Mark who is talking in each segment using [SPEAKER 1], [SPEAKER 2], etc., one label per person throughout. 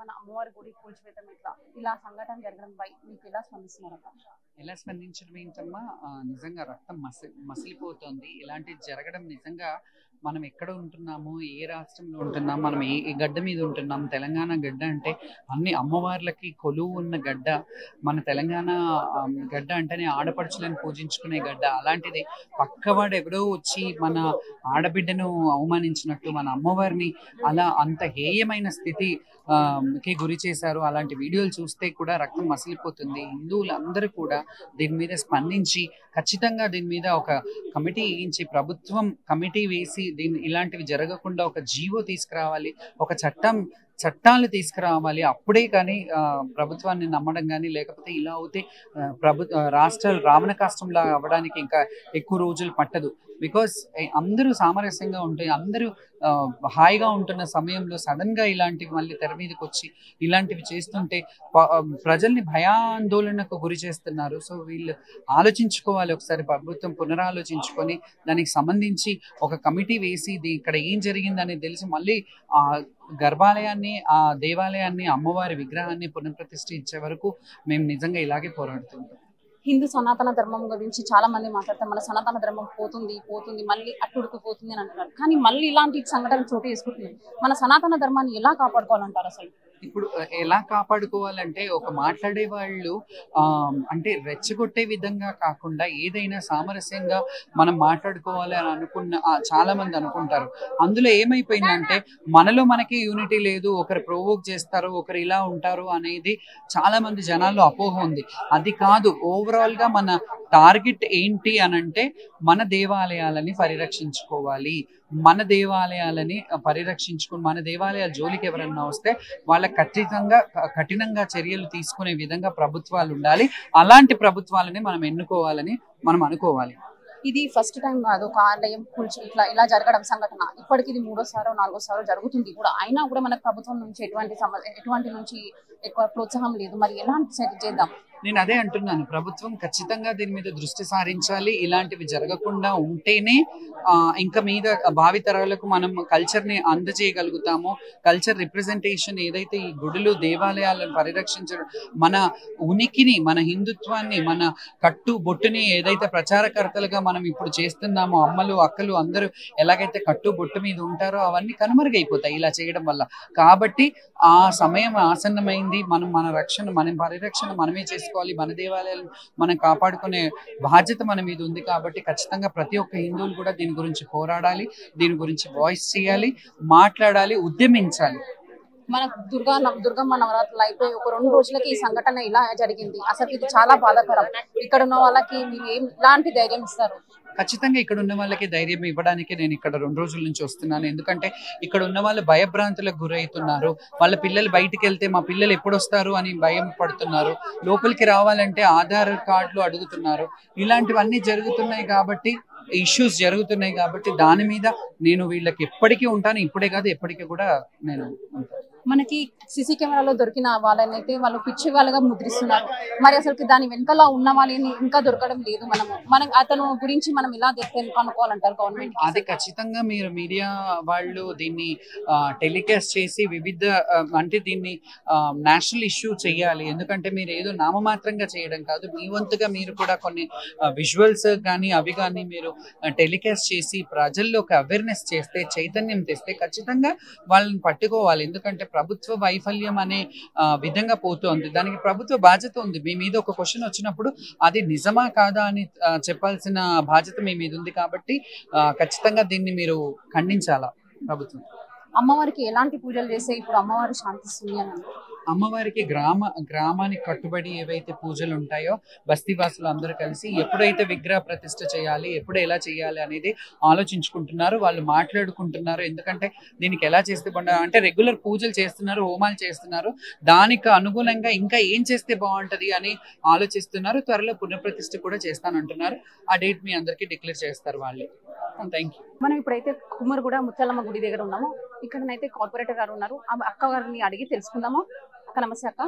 [SPEAKER 1] మన అమ్మవారి గుడి కూల్చివేతం ఇట్లా ఇలా సంఘటన జరగడంపై మీకు ఎలా స్పందిస్తున్నారు అక్క
[SPEAKER 2] ఎలా స్పందించడం ఏంటమ్మా ఆ, నిజంగా రక్తం మసి మసిలిపోతుంది ఇలాంటివి జరగడం నిజంగా మనం ఎక్కడ ఉంటున్నాము ఏ రాష్ట్రంలో ఉంటున్నాం మనం ఏ ఏ గడ్డ మీద ఉంటున్నాం తెలంగాణ గడ్డ అంటే అన్ని అమ్మవార్లకి కొలువు ఉన్న గడ్డ మన తెలంగాణ ఆ, గడ్డ అంటేనే ఆడపడుచులను పూజించుకునే గడ్డ అలాంటిది పక్కవాడు ఎవడో వచ్చి మన ఆడబిడ్డను అవమానించినట్టు మన అమ్మవారిని అలా అంత హేయమైన స్థితి ఆ, కి గురి చేశారు అలాంటి వీడియోలు చూస్తే కూడా రక్తం మసిలిపోతుంది హిందువులందరూ కూడా దీని మీద స్పందించి ఖచ్చితంగా దీని మీద ఒక కమిటీ వేయించి ప్రభుత్వం కమిటీ వేసి దీన్ని ఇలాంటివి జరగకుండా ఒక జీవో తీసుకురావాలి ఒక చట్టం చట్టాలు తీసుకురావాలి అప్పుడే కానీ ఆ, ప్రభుత్వాన్ని నమ్మడం కానీ లేకపోతే ఇలా అవుతే ఆ, ప్రభు ఆ, రాష్ట్రాలు రావణ కష్టంలా అవ్వడానికి ఇంకా ఎక్కువ రోజులు పట్టదు బికాస్ అందరూ సామరస్యంగా ఉంటాయి అందరూ ఆ, హాయిగా ఉంటున్న సమయంలో సడన్ గా ఇలాంటివి మళ్ళీ తెర మీదకి వచ్చి ఇలాంటివి చేస్తుంటే ప- ఆ, ప్రజల్ని భయాందోళనకు గురి చేస్తున్నారు సో వీళ్ళు ఆలోచించుకోవాలి ఒకసారి ప్రభుత్వం పునరాలోచించుకొని దానికి సంబంధించి ఒక కమిటీ వేసి ఇది ఇక్కడ ఏం జరిగిందని తెలిసి మళ్ళీ ఆ గర్భాలయాన్ని ఆ దేవాలయాన్ని అమ్మవారి విగ్రహాన్ని పునఃప్రతిష్ఠించే వరకు మేము నిజంగా ఇలాగే పోరాడుతుంటాం
[SPEAKER 1] హిందూ సనాతన ధర్మం గురించి చాలా మంది మాట్లాడతారు మన సనాతన ధర్మం పోతుంది పోతుంది మళ్ళీ అట్టుడుకు పోతుంది అని అంటున్నారు కానీ మళ్ళీ ఇలాంటి సంఘటనలు చోటు చేసుకుంటున్నాయి మన సనాతన ధర్మాన్ని ఎలా కాపాడుకోవాలంటారు అసలు
[SPEAKER 2] ఇప్పుడు ఆ, ఎలా కాపాడుకోవాలంటే ఒక మాట్లాడే వాళ్ళు ఆ, అంటే రెచ్చగొట్టే విధంగా కాకుండా ఏదైనా సామరస్యంగా మనం మాట్లాడుకోవాలి అని అనుకున్న ఆ, చాలా మంది అనుకుంటారు అందులో ఏమైపోయిందంటే మనలో మనకి యూనిటీ లేదు ఒకరు ప్రొవోక్ చేస్తారు ఒకరు ఇలా ఉంటారు అనేది చాలా మంది జనాల్లో అపోహ ఉంది అది కాదు ఓవరాల్ గా మన టార్గెట్ ఏంటి అని అంటే మన దేవాలయాలని పరిరక్షించుకోవాలి మన దేవాలయాలని పరిరక్షించుకుని మన దేవాలయాల జోలికి ఎవరన్నా వస్తే వాళ్ళ ఖచ్చితంగా క- కఠినంగా చర్యలు తీసుకునే విధంగా ప్రభుత్వాలు ఉండాలి అలాంటి ప్రభుత్వాలని మనం ఎన్నుకోవాలని మనం అనుకోవాలి
[SPEAKER 1] ఇది ఫస్ట్ టైం కాదు ఒక ఆలయం కూల్చి ఇట్లా ఇలా జరగడం సంఘటన ఇప్పటికి ఇది మూడోసారో నాలుగోసారో జరుగుతుంది కూడా అయినా కూడా మనకు ప్రభుత్వం నుంచి ఎటువంటి సమ ఎటువంటి నుంచి ఎక్కువ ప్రోత్సాహం లేదు మరి ఎలాంటి చర్య చేద్దాం
[SPEAKER 2] నేను అదే అంటున్నాను ప్రభుత్వం ఖచ్చితంగా దీని మీద దృష్టి సారించాలి ఇలాంటివి జరగకుండా ఉంటేనే ఆ, ఇంకా మీద భావితరాలకు మనం కల్చర్ ని అందజేయగలుగుతాము కల్చర్ రిప్రజెంటేషన్ ఏదైతే ఈ గుడులు దేవాలయాలను పరిరక్షించడం మన ఉనికిని మన హిందుత్వాన్ని మన కట్టు బొట్టుని ఏదైతే ప్రచారకర్తలుగా మనం ఇప్పుడు చేస్తున్నామో అమ్మలు అక్కలు అందరూ ఎలాగైతే కట్టు బొట్టు మీద ఉంటారో అవన్నీ కనుమరుగైపోతాయి ఇలా చేయడం వల్ల కాబట్టి ఆ సమయం ఆసన్నమైంది మనం మన రక్షణ మన పరిరక్షణ మనమే చేసుకోవాలి మన దేవాలయాలను మనం కాపాడుకునే బాధ్యత మన మీద ఉంది కాబట్టి ఖచ్చితంగా ప్రతి ఒక్క హిందువులు కూడా దీని గురించి పోరాడాలి దీని గురించి వాయిస్ చేయాలి మాట్లాడాలి ఉద్యమించాలి
[SPEAKER 1] మన దుర్గా నవ- దుర్గమ్మ నవరాత్రులు అయిపోయి ఒక రెండు రోజులకి ఈ సంఘటన ఇలా జరిగింది అసలు ఇది చాలా బాధాకరం ఇక్కడ ఉన్న వాళ్ళకి మీరు ఏం ఇలాంటి ధైర్యం ఇస్తారు
[SPEAKER 2] ఖచ్చితంగా ఇక్కడ ఉన్న వాళ్ళకి ధైర్యం ఇవ్వడానికి నేను ఇక్కడ రెండు రోజుల నుంచి వస్తున్నాను ఎందుకంటే ఇక్కడ ఉన్న వాళ్ళు భయభ్రాంతులకు గురవుతున్నారు వాళ్ళ పిల్లలు బయటికి వెళ్తే మా పిల్లలు ఎప్పుడు వస్తారు అని భయం పడుతున్నారు లోపలికి రావాలంటే ఆధార్ కార్డులు అడుగుతున్నారు ఇలాంటివన్నీ జరుగుతున్నాయి కాబట్టి ఇష్యూస్ జరుగుతున్నాయి కాబట్టి దాని మీద నేను వీళ్ళకి ఎప్పటికీ ఉంటాను ఇప్పుడే కాదు ఎప్పటికీ కూడా నేను ఉంటాను
[SPEAKER 1] మనకి సీసీ కెమెరాలో దొరికిన వాళ్ళని అయితే వాళ్ళు పిచ్చి వాళ్ళగా ముద్రిస్తున్నారు మరి అసలు దాని వెనకాల ఉన్న వాళ్ళని ఇంకా దొరకడం లేదు మనము మనం అతను గురించి మనం ఇలా కనుక్కోవాలంటారు గవర్నమెంట్
[SPEAKER 2] అది ఖచ్చితంగా మీరు మీడియా వాళ్ళు దీన్ని టెలికాస్ట్ చేసి వివిధ ఆ, అంటే దీన్ని నేషనల్ ఇష్యూ చేయాలి ఎందుకంటే మీరు ఏదో నామమాత్రంగా చేయడం కాదు మీ వంతుగా మీరు కూడా కొన్ని విజువల్స్ కానీ అవి కానీ మీరు టెలికాస్ట్ చేసి ప్రజల్లో ఒక అవేర్నెస్ చేస్తే చైతన్యం తెస్తే ఖచ్చితంగా వాళ్ళని పట్టుకోవాలి ఎందుకంటే ప్రభుత్వ వైఫల్యం అనే ఆ, విధంగా పోతోంది దానికి ప్రభుత్వ బాధ్యత ఉంది మీ మీద ఒక క్వశ్చన్ వచ్చినప్పుడు అది నిజమా కాదా అని ఆ, చెప్పాల్సిన బాధ్యత మీ మీద ఉంది కాబట్టి ఆ, ఖచ్చితంగా దీన్ని మీరు ఖండించాలా ప్రభుత్వం
[SPEAKER 1] అమ్మవారికి ఎలాంటి పూజలు చేస్తే ఇప్పుడు అమ్మవారు శాంతిస్తుంది అని అన్నారు.
[SPEAKER 2] అమ్మవారికి గ్రామ గ్రామానికి కట్టుబడి ఏవైతే పూజలు ఉంటాయో బస్తీవాసులు అందరూ కలిసి ఎప్పుడైతే విగ్రహ ప్రతిష్ఠ చేయాలి ఎప్పుడు ఎలా చేయాలి అనేది ఆలోచించుకుంటున్నారు వాళ్ళు మాట్లాడుకుంటున్నారు ఎందుకంటే దీనికి ఎలా చేస్తే బాగుంటుంది అంటే రెగ్యులర్ పూజలు చేస్తున్నారు హోమాలు చేస్తున్నారు దానికి అనుగుణంగా ఇంకా ఏం చేస్తే బాగుంటది అని ఆలోచిస్తున్నారు త్వరలో పునఃప్రతిష్ఠ కూడా చేస్తానంటున్నారు ఆ డేట్ మీ అందరికీ డిక్లేర్ చేస్తారు వాళ్ళే థ్యాంక్ యూ
[SPEAKER 1] మనం ఇప్పుడైతే కుమ్మరిగూడ ముత్యాలమ్మ గుడి దగ్గర ఉన్నాము ఇక్కడనైతే కార్పొరేటర్ గారు ఉన్నారు ఆ అక్క గారిని అడిగి తెలుసుకుందాము అక్క నమస్తే అక్క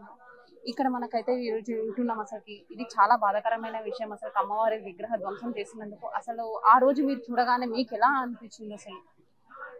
[SPEAKER 1] ఇక్కడ మనకైతే ఈరోజు వింటున్నాం అసలుకి ఇది చాలా బాధాకరమైన విషయం అసలు అమ్మవారి విగ్రహ ధ్వంసం చేసినందుకు అసలు ఆ రోజు మీరు చూడగానే మీకు ఎలా అనిపించింది అసలు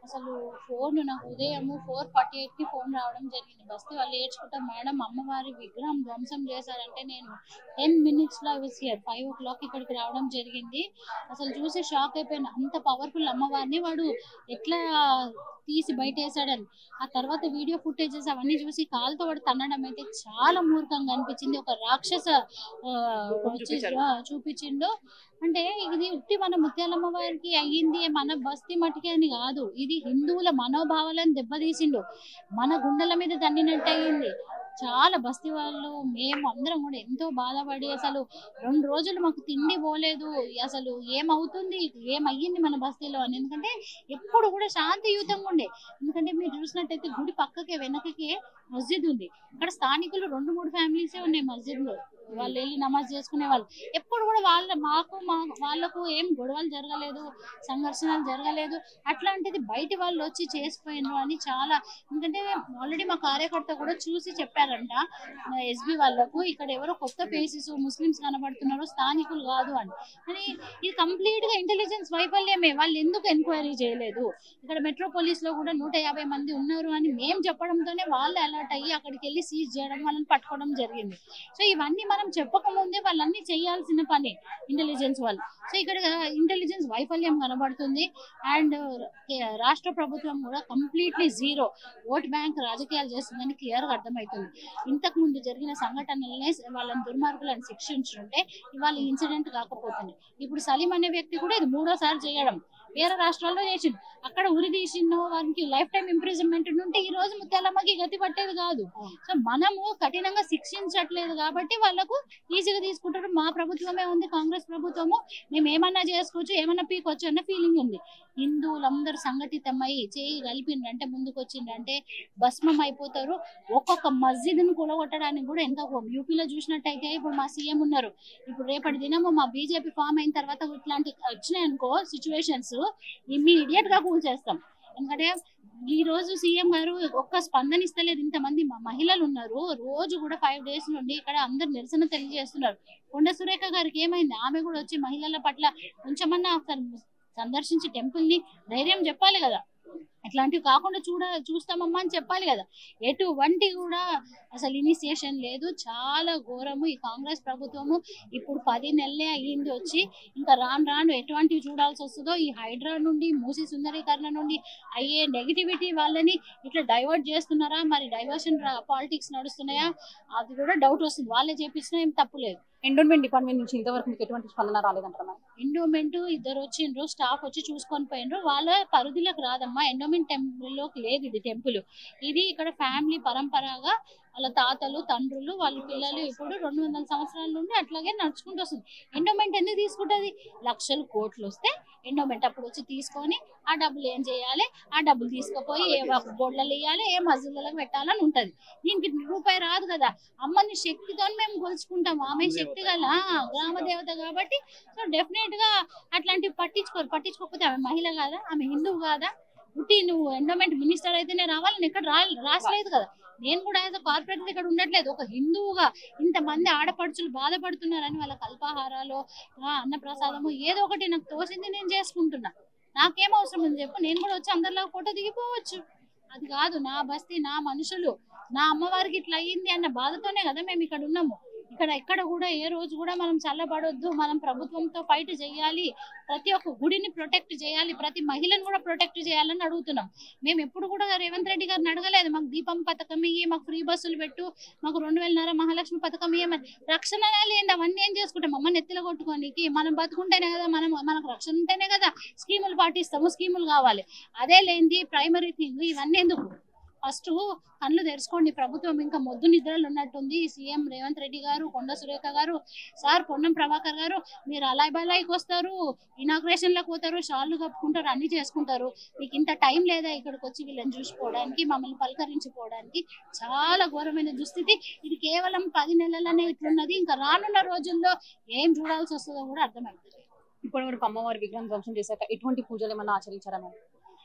[SPEAKER 3] అసలు ఫోన్ నాకు ఉదయం ఫోర్ ఫార్టీ ఎయిట్ కి ఫోన్ రావడం జరిగింది బస్తీ వాళ్ళు ఏడ్చుకుంటాం మేడం అమ్మవారి విగ్రహం ధ్వంసం చేశారంటే నేను టెన్ మినిట్స్ లో విస్ హియర్ ఫైవ్ ఓ క్లాక్ ఇక్కడికి రావడం జరిగింది అసలు చూసి షాక్ అయిపోయాను అంత పవర్ఫుల్ అమ్మవారిని వాడు ఎట్లా తీసి బయట వేసాడని ఆ తర్వాత వీడియో ఫుటేజెస్ అవన్నీ చూసి కాలుతో వాడు తన్నడం అయితే చాలా మూర్ఖంగా అనిపించింది ఒక రాక్షస ఆ, వచ్చి
[SPEAKER 1] చూపించారు.
[SPEAKER 3] ఆ, చూపించిండు అంటే ఇది ఉట్టి మన ముత్యాలమ్మ వారికి అయ్యింది మన బస్తీ మట్టికి అని కాదు ఇది హిందువుల మనోభావాలను దెబ్బతీసిండు మన గుండెల మీద దండినట్టు అయ్యింది చాలా బస్తీ వాళ్ళు మేము అందరం కూడా ఎంతో బాధపడి అసలు రెండు రోజులు మాకు తిండి పోలేదు అసలు ఏమవుతుంది ఏమయ్యింది మన బస్తీలో అని ఎందుకంటే ఎప్పుడు కూడా శాంతియుతంగా ఉండే ఎందుకంటే మీరు చూసినట్టయితే గుడి పక్కకే వెనకకే మస్జిద్ ఉంది ఇక్కడ స్థానికులు రెండు మూడు ఫ్యామిలీసే ఉన్నాయి మస్జిద్ లో వాళ్ళు వెళ్ళి నమాజ్ చేసుకునే వాళ్ళు ఎప్పుడు కూడా వాళ్ళ మాకు మా వాళ్ళకు ఏం గొడవలు జరగలేదు సంఘర్షణలు జరగలేదు అట్లాంటిది బయటి వాళ్ళు వచ్చి చేసిపోయినారు అని చాలా ఎందుకంటే ఆల్రెడీ మా కార్యకర్త కూడా చూసి చెప్పారంట ఎస్బి వాళ్ళకు ఇక్కడ ఎవరో కొత్త ఫేసెస్ ముస్లిమ్స్ కనబడుతున్నారు స్థానికులు కాదు అని కానీ ఇది కంప్లీట్ గా ఇంటెలిజెన్స్ వైఫల్యమే వాళ్ళు ఎందుకు ఎంక్వైరీ చేయలేదు ఇక్కడ మెట్రోపోలిస్ లో కూడా నూట యాభై మంది ఉన్నారు అని మేము చెప్పడంతోనే వాళ్ళు అలర్ట్ అయ్యి అక్కడికి వెళ్ళి సీజ్ చేయడం వాళ్ళని పట్టుకోవడం జరిగింది సో ఇవన్నీ మనం చెప్పకముందే వాళ్ళన్నీ చేయాల్సిన పని ఇంటెలిజెన్స్ వాళ్ళు సో ఇక్కడ ఇంటెలిజెన్స్ వైఫల్యం కనబడుతుంది అండ్ రాష్ట్ర ప్రభుత్వం కూడా కంప్లీట్లీ జీరో ఓట్ బ్యాంక్ రాజకీయాలు చేస్తుందని క్లియర్ గా అర్థమవుతుంది ఇంతకు ముందు జరిగిన సంఘటనలనే వాళ్ళని దుర్మార్గులను శిక్షించుంటే ఇవాళ ఇన్సిడెంట్ కాకపోతుంది ఇప్పుడు సలీం అనే వ్యక్తి కూడా ఇది మూడోసారి చేయడం వేరే రాష్ట్రాల్లో చేసిండు అక్కడ ఉరి తీసిండు వారికి లైఫ్ టైం ఇంప్రిజన్మెంట్ ఉంటే ఈ రోజు ముత్యాలమ్మకి గతి పట్టేది కాదు సో మనము కఠినంగా శిక్షించట్లేదు కాబట్టి వాళ్ళకు ఈజీగా తీసుకుంటారు మా ప్రభుత్వమే ఉంది కాంగ్రెస్ ప్రభుత్వము మేము ఏమన్నా చేసుకోవచ్చు ఏమన్నా పీకొచ్చు అన్న ఫీలింగ్ ఉంది హిందువులందరూ సంఘటితమై చేయి కలిపిండ్రంటే ముందుకు వచ్చిండ్రంటే భస్మం అయిపోతారు ఒక్కొక్క మస్జిద్ను కూలగొట్టడానికి కూడా ఎంత యూపీలో చూసినట్టయితే ఇప్పుడు మా సీఎం ఉన్నారు ఇప్పుడు రేపటి దినము మా బీజేపీ ఫామ్ అయిన తర్వాత ఇట్లాంటి వచ్చినాయి అనుకో సిచ్యువేషన్స్ ఇమ్మీడియట్ గా కూల్చేస్తాం ఎందుకంటే ఈ రోజు సీఎం గారు ఒక్క స్పందన ఇస్తలేదు ఇంతమంది మ- మహిళలు ఉన్నారు రోజు కూడా ఫైవ్ డేస్ నుండి ఇక్కడ అందరు నిరసన తెలియజేస్తున్నారు కొండ సురేఖ గారికి ఏమైంది ఆమె కూడా వచ్చి మహిళల పట్ల కొంచెమన్నా ఒకసారి సందర్శించి టెంపుల్ ని ధైర్యం చెప్పాలి కదా ఇట్లాంటివి కాకుండా చూడ చూస్తామమ్మా అని చెప్పాలి కదా ఎటువంటి కూడా అసలు ఇనిషియేషన్ లేదు చాలా ఘోరము ఈ కాంగ్రెస్ ప్రభుత్వము ఇప్పుడు పది నెలలే అయ్యింది వచ్చి ఇంకా రాను రాను ఎటువంటివి చూడాల్సి వస్తుందో ఈ హైడ్రా నుండి మూసి సుందరీకరణ నుండి అయ్యే నెగిటివిటీ వాళ్ళని ఇట్లా డైవర్ట్ చేస్తున్నారా మరి డైవర్షన్ పాలిటిక్స్ నడుస్తున్నాయా అది కూడా డౌట్ వస్తుంది వాళ్ళే చేపించినా ఏం తప్పు లేదు
[SPEAKER 1] ఎండోన్మెంట్ డిపార్ట్మెంట్ నుంచి ఇంతవరకు మీకు ఎటువంటి స్పందన రాలేదంటారా మేడం
[SPEAKER 3] ఎండోమెంట్ ఇద్దరు వచ్చిండ్రు స్టాఫ్ వచ్చి చూసుకొని పోయినరు వాళ్ళ పరిధిలోకి రాదమ్మా ఎండోమెంట్ టెంపుల్ లోకి లేదు ఇది టెంపుల్ ఇది ఇక్కడ ఫ్యామిలీ పరంపరగా వాళ్ళ తాతలు తండ్రులు వాళ్ళ పిల్లలు ఇప్పుడు రెండు వందల సంవత్సరాల నుండి అట్లాగే నడుచుకుంటూ వస్తుంది ఎండోమెంట్ ఎందుకు తీసుకుంటది లక్షలు కోట్లు వస్తే ఎండోమెంట్ అప్పుడు వచ్చి తీసుకొని ఆ డబ్బులు ఏం చేయాలి ఆ డబ్బులు తీసుకుపోయి ఏ బొడ్లలో వేయాలి ఏ మజిళ్ళలకు పెట్టాలని ఉంటది దీనికి రూపాయి రాదు కదా అమ్మని శక్తితో మేము కొలుచుకుంటాం ఆమె శక్తి గల ఆ, గ్రామ దేవత కాబట్టి సో డెఫినెట్ గా అట్లాంటివి పట్టించుకోరు పట్టించుకోకపోతే ఆమె మహిళ కాదా ఆమె హిందువు కాదా పుట్టి నువ్వు ఎండోమెంట్ మినిస్టర్ అయితేనే రావాలని ఎక్కడ రా రాసలేదు కదా నేను కూడా యాజ్ కార్పొరేటర్ ఇక్కడ ఉండట్లేదు ఒక హిందువుగా ఇంతమంది ఆడపడుచులు బాధపడుతున్నారని వాళ్ళ కల్పాహారాలు ఆ, అన్నప్రసాదము ఏదో ఒకటి నాకు తోచింది నేను చేసుకుంటున్నా నాకేం అవసరం ఉంది చెప్పు నేను కూడా వచ్చి అందరిలో ఫోటో దిగిపోవచ్చు అది కాదు నా బస్తీ నా మనుషులు నా అమ్మవారికి ఇట్లా అయ్యింది అన్న బాధతోనే కదా మేము ఇక్కడ ఉన్నాము ఇక్కడ ఎక్కడ కూడా ఏ రోజు కూడా మనం చల్లబడొద్దు మనం ప్రభుత్వంతో ఫైట్ చేయాలి ప్రతి ఒక్క గుడిని ప్రొటెక్ట్ చేయాలి ప్రతి మహిళను కూడా ప్రొటెక్ట్ చేయాలని అడుగుతున్నాం మేము ఎప్పుడు కూడా రేవంత్ రెడ్డి గారిని అడగలేదు మాకు దీపం పథకం ఇయ్యి మాకు ఫ్రీ బస్సులు పెట్టు మాకు రెండు వేలన్నర మహాలక్ష్మి పథకం ఇయ్యమని రక్షణ లేదు అవన్నీ ఏం చేసుకుంటాం అమ్మ నెత్తిలో కొట్టుకోనికి మనం బతుకుంటేనే కదా మనం మనకు రక్షణ ఉంటేనే కదా స్కీములు పాటిస్తాము స్కీములు కావాలి అదే లేనిది ప్రైమరీ థింగ్ ఇవన్నీ ఎందుకు ఫస్ట్ కళ్ళు తెరుచుకోండి ప్రభుత్వం ఇంకా మొద్దు నిద్రలు ఉన్నట్టుంది సీఎం రేవంత్ రెడ్డి గారు కొండ సురేఖ గారు సార్ పొన్నం ప్రభాకర్ గారు మీరు అలాయ్ బలాయికి వస్తారు ఇనాగ్రేషన్ లకు పోతారు షాళ్ళు కప్పుకుంటారు అన్ని చేసుకుంటారు మీకు ఇంత టైం లేదా ఇక్కడికి వచ్చి వీళ్ళని చూసిపోవడానికి మమ్మల్ని పలకరించిపోవడానికి చాలా ఘోరమైన దుస్థితి ఇది కేవలం పది నెలలనే ఇట్లున్నది ఇంకా రానున్న రోజుల్లో ఏం చూడాల్సి వస్తుందో కూడా అర్థమవుతుంది
[SPEAKER 1] ఇప్పటి వరకు అమ్మవారి విగ్రహం ధ్వంసం చేశాక ఎటువంటి పూజలు ఏమన్నా ఆచరించారా మేడం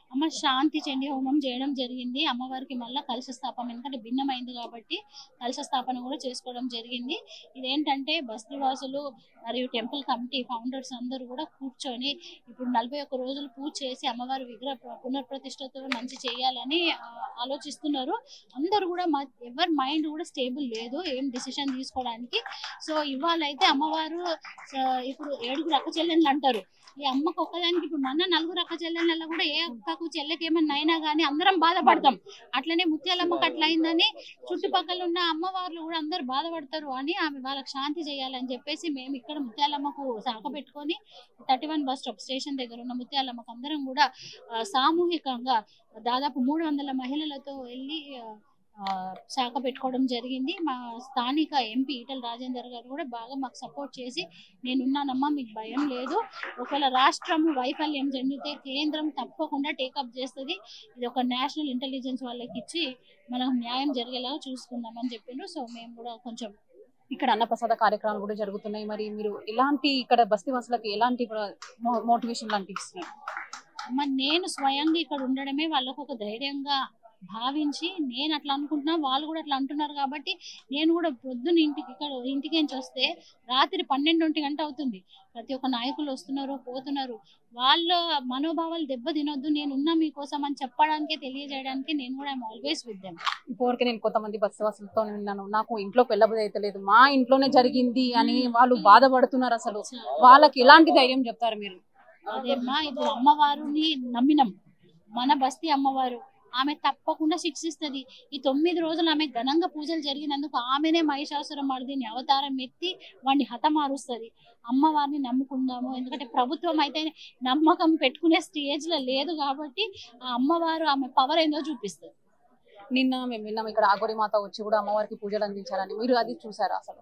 [SPEAKER 3] అమ్మ శాంతి చండీ హోమం చేయడం జరిగింది అమ్మవారికి మళ్ళీ కలశ స్థాపన ఎందుకంటే భిన్నమైంది కాబట్టి కలశ స్థాపన కూడా చేసుకోవడం జరిగింది ఇదేంటంటే బస్తీవాసులు మరియు టెంపుల్ కమిటీ ఫౌండర్స్ అందరూ కూడా కూర్చొని ఇప్పుడు నలభై ఒక్క రోజులు పూజ చేసి అమ్మవారి విగ్రహ ప్ర- పునర్ప్రతిష్టతో మంచి చేయాలని ఆ, ఆలోచిస్తున్నారు అందరూ కూడా మ- ఎవరి మైండ్ కూడా స్టేబుల్ లేదు ఏం డిసిషన్ తీసుకోవడానికి సో ఇవాళ అయితే అమ్మవారు ఆ, ఇప్పుడు ఏడుగురు అక్క చెల్లెళ్ళు అంటారు ఈ అమ్మకు ఒక్కదానికి ఇప్పుడు మన నలుగురు అక్క చెల్లెళ్ళ కూడా ఏ అక్కకు చెల్లెకి ఏమన్నా అయినా కానీ అందరం బాధపడతాం అట్లనే ముత్యాలమ్మకి అట్లా అయిందని చుట్టుపక్కల ఉన్న అమ్మవార్లు కూడా అందరు బాధపడతారు అని ఆమె వాళ్ళకి శాంతి చేయాలని చెప్పేసి మేము ఇక్కడ ముత్యాలమ్మకు శాఖ పెట్టుకొని thirty one bus stop station దగ్గర ఉన్న ముత్యాలమ్మకు అందరం కూడా ఆ, సామూహికంగా దాదాపు మూడు వందల మహిళలతో వెళ్ళి ఆ, ఆ, శాఖ పెట్టుకోవడం జరిగింది మా స్థానిక ఎంపీ ఈటల రాజేందర్ గారు కూడా బాగా మాకు సపోర్ట్ చేసి నేనున్నానమ్మా మీకు భయం లేదు ఒకవేళ రాష్ట్రం వైఫల్యం చెందితే కేంద్రం తప్పకుండా టేకప్ చేస్తుంది ఇది ఒక నేషనల్ ఇంటెలిజెన్స్ వాళ్ళకి ఇచ్చి మనకు న్యాయం జరిగేలాగా చూసుకుందామని చెప్పిండ్రు సో మేము కూడా కొంచెం
[SPEAKER 1] ఇక్కడ అన్నప్రసాద కార్యక్రమాలు కూడా జరుగుతున్నాయి మరి మీరు ఎలాంటి ఇక్కడ బస్తీ వాసులకు ఎలాంటి మోటివేషన్ లాంటి ఇస్తున్నారు
[SPEAKER 3] అమ్మ నేను స్వయంగా ఇక్కడ ఉండడమే వాళ్ళకు ఒక ధైర్యంగా భావించి నేను అట్లా అనుకుంటున్నా వాళ్ళు కూడా అట్లా అంటున్నారు కాబట్టి నేను కూడా పొద్దున్న ఇంటికి ఇక్కడ ఇంటికి నుంచి వస్తే రాత్రి పన్నెండు గంట అవుతుంది ప్రతి ఒక్క నాయకులు వస్తున్నారు పోతున్నారు వాళ్ళ మనోభావాలు దెబ్బ తినొద్దు నేను ఉన్నా మీకోసం అని చెప్పడానికే తెలియజేయడానికి నేను కూడా ఐఎమ్ ఆల్వేస్ విత్ దెమ్
[SPEAKER 1] ఇప్పటివరకు నేను కొంతమంది బస్సు వాసులతో విన్నాను నాకు ఇంట్లోకి వెళ్ళబోదు అయితే లేదు మా ఇంట్లోనే జరిగింది అని వాళ్ళు బాధపడుతున్నారు అసలు వాళ్ళకి ఎలాంటి ధైర్యం చెప్తారు మీరు
[SPEAKER 3] అదేమ్మా ఇప్పుడు అమ్మవారిని నమ్మినం మన బస్తీ అమ్మవారు ఆమె తప్పకుండా శిక్షిస్తుంది ఈ తొమ్మిది రోజులు ఆమె ఘనంగా పూజలు జరిగినందుకు ఆమెనే మహిషాసుర మర్దిని అవతారం ఎత్తి వాడిని హతమారుస్తుంది అమ్మవారిని నమ్ముకుందాము ఎందుకంటే ప్రభుత్వం అయితే నమ్మకం పెట్టుకునే స్టేజ్ లో లేదు కాబట్టి ఆ అమ్మవారు ఆమె పవర్ ఏందో చూపిస్తుంది
[SPEAKER 1] నిన్న మేము విన్నాం ఇక్కడ ఆగోరి మాత వచ్చి కూడా అమ్మవారికి పూజలు అందించాలని మీరు అది చూసారా అసలు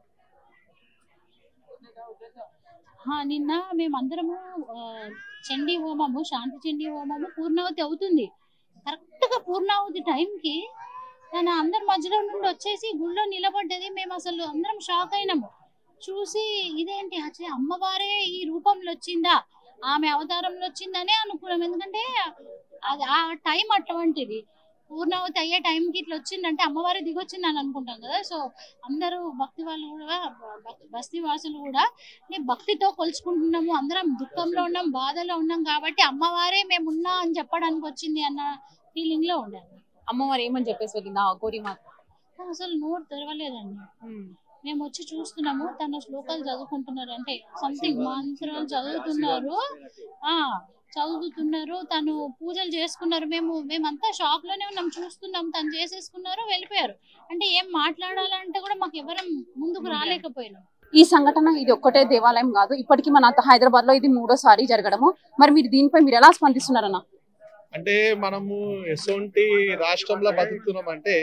[SPEAKER 3] ఆ, నిన్న మేమందరము ఆ, చండీ హోమము శాంతి చండీ హోమము పూర్ణావతి అవుతుంది కరెక్ట్ గా పూర్ణావతి టైంకి తన అందరి మధ్యలో నుండి వచ్చేసి గుళ్ళో నిలబడ్డది మేము అసలు అందరం షాక్ అయినాము చూసి ఇదేంటి అసలు అమ్మవారే ఈ రూపంలో వచ్చిందా ఆమె అవతారంలో వచ్చిందనే అనుకున్నాం ఎందుకంటే అది ఆ టైం అటువంటిది పూర్ణావతి అయ్యే టైంకి ఇట్లా వచ్చిందంటే అమ్మవారి దిగొచ్చింది అని అనుకుంటాం కదా సో అందరూ భక్తి వాళ్ళు కూడా బ- బస్తీ వాసులు కూడా నీ భక్తితో కొలుచుకుంటున్నాము అందరం దుఃఖంలో ఉన్నాం బాధలో ఉన్నాం కాబట్టి అమ్మవారే మేము ఉన్నా అని చెప్పడానికి వచ్చింది అన్న ఫీలింగ్ లో ఉండాలి
[SPEAKER 1] అమ్మవారు ఏమని చెప్పేసి వెళ్ళింది ఆ అఘోరి మాత
[SPEAKER 3] అసలు నోరు తెరవలేదండి మేము వచ్చి చూస్తున్నాము తన శ్లోకాలు చదువుకుంటున్నారు అంటే సంథింగ్ మంత్రాలు చదువుతున్నారు ఆ చదువుతున్నారు తను పూజలు చేసుకున్నారు మేము మేమంతా షాక్ లోనే ఉన్నాం చూస్తున్నాం తను చేసేసుకున్నారు వెళ్ళిపోయారు అంటే ఏం మాట్లాడాలంటే కూడా మాకు ఎవరం ముందుకు రాలేకపోయినాం
[SPEAKER 1] ఈ సంఘటన ఇది ఒక్కటే దేవాలయం కాదు ఇప్పటికీ మన హైదరాబాద్ లో ఇది మూడోసారి జరగడము మరి మీరు దీనిపై మీరు ఎలా స్పందిస్తున్నారన్న
[SPEAKER 4] అంటే మనము ఎసొంటి రాష్ట్రంలో బతుకుతున్నాం అంటే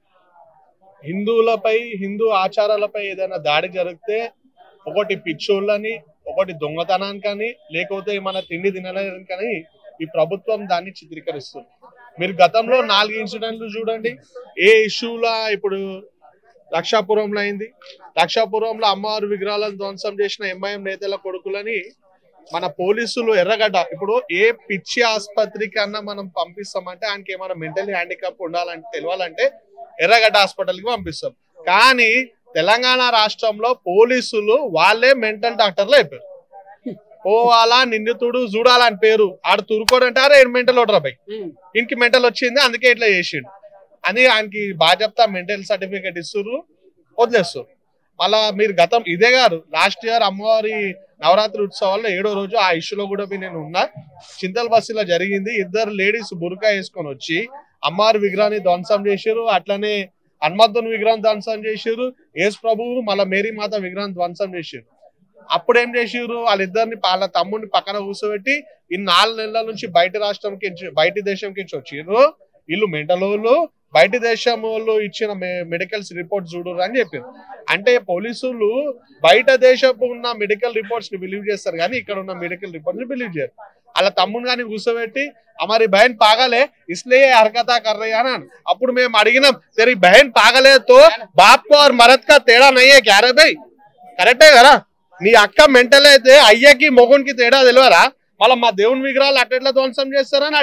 [SPEAKER 4] హిందువులపై హిందూ ఆచారాలపై ఏదైనా దాడి జరిగితే ఒకటి పిచ్చోళ్ళని ఒకటి దొంగతనానికని లేకపోతే మన తిండి తినడానికని ఈ ప్రభుత్వం దాన్ని చిత్రీకరిస్తుంది మీరు గతంలో నాలుగు ఇన్సిడెంట్లు చూడండి ఏ ఇష్యూలా ఇప్పుడు లక్షాపురంలో అయింది లక్షాపురంలో అమ్మవారి విగ్రహాలను ధ్వంసం చేసిన ఎంఐఎం నేతల కొడుకులని మన పోలీసులు ఎర్రగడ్డ ఇప్పుడు ఏ పిచ్చి ఆసుపత్రికి అన్నా మనం పంపిస్తామంటే ఆయనకి ఏమైనా మెంటల్ హ్యాండిక్యాప్ ఉండాలంటే తెలియాలంటే ఎర్రగడ్డ హాస్పిటల్కి పంపిస్తాం కానీ తెలంగాణ రాష్ట్రంలో పోలీసులు వాళ్ళే మెంటల్ డాక్టర్లు అయిపోయారు పోవాలా నిందితుడు చూడాలని పేరు ఆడు తురుకోడంటే అరే మెంటల్ ఓడరాబాయ్ ఇంటికి మెంటల్ వచ్చింది అందుకే ఇట్లా చేసిండు అని ఆయనకి బాగా చెప్తా మెంటల్ సర్టిఫికేట్ ఇస్తున్నారు వదిలేస్తారు మళ్ళా మీరు గతం ఇదే గారు లాస్ట్ ఇయర్ అమ్మవారి నవరాత్రి ఉత్సవాల్లో ఏడో రోజు ఆ ఇష్యూలో కూడా మీ నేను ఉన్నా చింతల బస్సులో జరిగింది ఇద్దరు లేడీస్ బురకా వేసుకొని వచ్చి అమ్మవారి విగ్రహాన్ని ధ్వంసం చేశారు అట్లనే హనుమంతుని విగ్రహం ధ్వంసం చేశారు యేసు ప్రభువు మళ్ళా మేరీ మాత విగ్రహం ధ్వంసం చేశారు అప్పుడు ఏం చేసారు వాళ్ళిద్దరిని వాళ్ళ తమ్ముడిని పక్కన కూర్చోబెట్టి ఈ నాలుగు నెలల నుంచి బయట రాష్ట్రంకి బయట దేశంకి వచ్చిర్రు వీళ్ళు మెంటల్ వాళ్ళు బయట దేశం వాళ్ళు ఇచ్చిన మెడికల్స్ రిపోర్ట్ చూడరు అని చెప్పారు అంటే పోలీసులు బయట దేశపు ఉన్న మెడికల్ రిపోర్ట్స్ ని బిలీవ్ చేస్తారు కానీ ఇక్కడ ఉన్న మెడికల్ రిపోర్ట్స్ ని బిలీవ్ చేయరు అలా తమ్ముని కానీ కూర్చోబెట్టి हमारी बहन पागल है इसलिए ये हरकता कर रही है ना అప్పుడు మేము అడిగినాం तेरी बहन पागल है तो बाप को और मर्द का తేడా नहीं है क्या रे भाई కరెక్టే కదా నీ అక్క మెంటల్ అయితే అయ్యకి మొగునికి తేడా తెలియరా మళ్ళీ మా దేవుని విగ్రహాలు అట్టెట్లా ధ్వంసం చేస్తారని అడిగినాం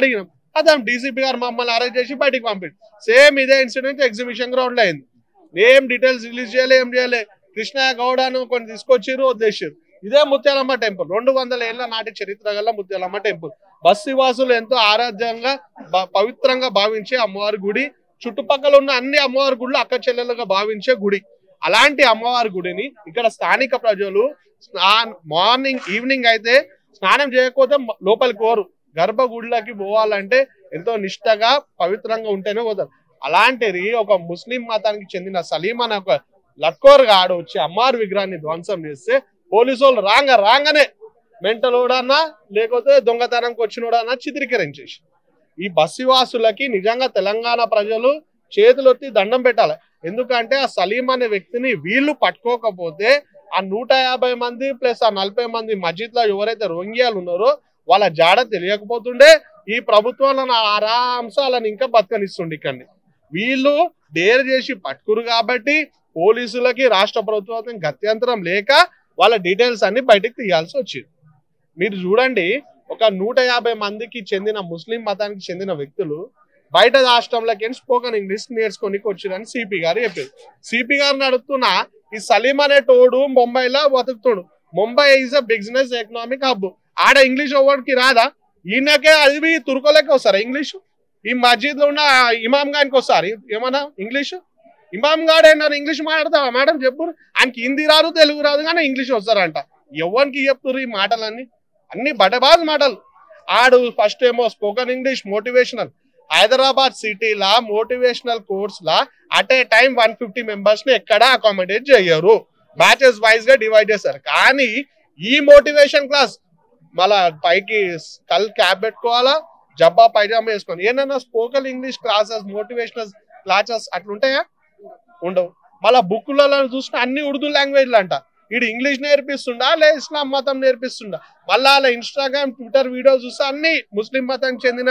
[SPEAKER 4] అతను డీసీపీ గారు మమ్మల్ని అరెస్ట్ చేసి బయటికి పంపిండు సేమ్ ఇదే ఇన్సిడెంట్ ఎగ్జిబిషన్ గ్రౌండ్ లో అయింది ఏం డీటెయిల్స్ రిలీజ్ చేయలే ఏం చేయలే కృష్ణ గౌడ అని కొన్ని తీసుకొచ్చిర్రు వదిలేసారు ఇదే ముత్యాలమ్మ టెంపుల్ రెండు వందల ఏళ్ల నాటి చరిత్ర గల ముత్యాలమ్మ టెంపుల్ బస్సు వాసులు ఎంతో ఆరాధ్యంగా బ- పవిత్రంగా భావించే అమ్మవారి గుడి చుట్టుపక్కల ఉన్న అన్ని అమ్మవారి గుళ్ళు అక్క చెల్లెలుగా భావించే గుడి అలాంటి అమ్మవారి గుడిని ఇక్కడ స్థానిక ప్రజలు స్నా- మార్నింగ్ ఈవినింగ్ అయితే స్నానం చేయకపోతే మ- లోపలికి పోరు గర్భగుడిలోకి పోవాలంటే ఎంతో నిష్టగా పవిత్రంగా ఉంటేనే పోతారు అలాంటిది ఒక ముస్లిం మతానికి చెందిన సలీం అనే ఒక లట్కోర్ గాడు వచ్చి అమ్మవారి విగ్రహాన్ని ధ్వంసం చేస్తే పోలీసు వాళ్ళు రాంగ రాంగనే మెంటలోడన్నా లేకపోతే దొంగతనంకి వచ్చినోడన్నా చిత్రీకరించేసి ఈ బస్సివాసులకి నిజంగా తెలంగాణ ప్రజలు చేతులొత్తి దండం పెట్టాలి ఎందుకంటే ఆ సలీం అనే వ్యక్తిని వీళ్ళు పట్టుకోకపోతే ఆ నూట యాభై మంది ప్లస్ ఆ నలభై మంది మస్జిద్ లో ఎవరైతే రోంగియాలు ఉన్నారో వాళ్ళ జాడ తెలియకపోతుండే ఈ ప్రభుత్వం ఆరాంశ వాళ్ళని ఇంకా బతకనిస్తుండే ఇక్కడిని వీళ్ళు డేర్ చేసి పట్టుకురు కాబట్టి పోలీసులకి రాష్ట్ర ప్రభుత్వం గత్యంతరం లేక వాళ్ళ డీటెయిల్స్ అన్ని బయటకు తీయాల్సి వచ్చింది మీరు చూడండి ఒక నూట యాభై మందికి చెందిన ముస్లిం మతానికి చెందిన వ్యక్తులు బయట రాష్ట్రంలోకి స్పోకన్ ఇంగ్లీష్ నేర్చుకొని వచ్చిరని సిపి గారు చెప్పారు సిపి గారిని అడుగుతున్నా ఈ సలీం అనే టోడు ముంబైలో బతుకుతాడు Mumbai is a business economic hub ఆడ ఇంగ్లీష్ ఓవర్కి రాదా ఈయనకే అది తురుకోలేక వస్తారా ఇంగ్లీష్ ఈ మస్జిద్ లో ఉన్న ఇమాం గానికి వస్తారు ఏమన్నా ఇంగ్లీష్ ఇమాం గాడు ఏంటన్నా ఇంగ్లీష్ మాట్లాడతావా మేడం చెప్పు ఆయనకి హిందీ రాదు తెలుగు రాదు కానీ ఇంగ్లీష్ వస్తారంట ఎవరికి చెప్తున్నారు ఈ మాటలన్నీ అన్ని బటబాజ్ మాటలు ఆడు ఫస్ట్ ఏమో స్పోకన్ ఇంగ్లీష్ మోటివేషనల్ హైదరాబాద్ సిటీలా మోటివేషనల్ కోర్స్ లా at a time one fifty members ని ఎక్కడ అకామిడేట్ చేయరు బ్యాచెస్ వైజ్ గా డివైడ్ చేస్తారు కానీ ఈ మోటివేషన్ క్లాస్ మళ్ళా పైకి కల్ క్యాబ్ పెట్టుకోవాలా జబ్బా పైజామా వేసుకొని ఏమన్నా spoken English classes motivational classes అట్లుంటాయా ఉండవు మళ్ళా బుక్లలో చూసిన అన్ని ఉర్దూ లాంగ్వేజ్లు అంట వీడు ఇంగ్లీష్ నేర్పిస్తుండా లే ఇస్లాం మతం నేర్పిస్తుండా మళ్ళా అలా ఇన్స్టాగ్రామ్ ట్విట్టర్ వీడియోస్ చూస్తే అన్ని ముస్లిం మతానికి చెందిన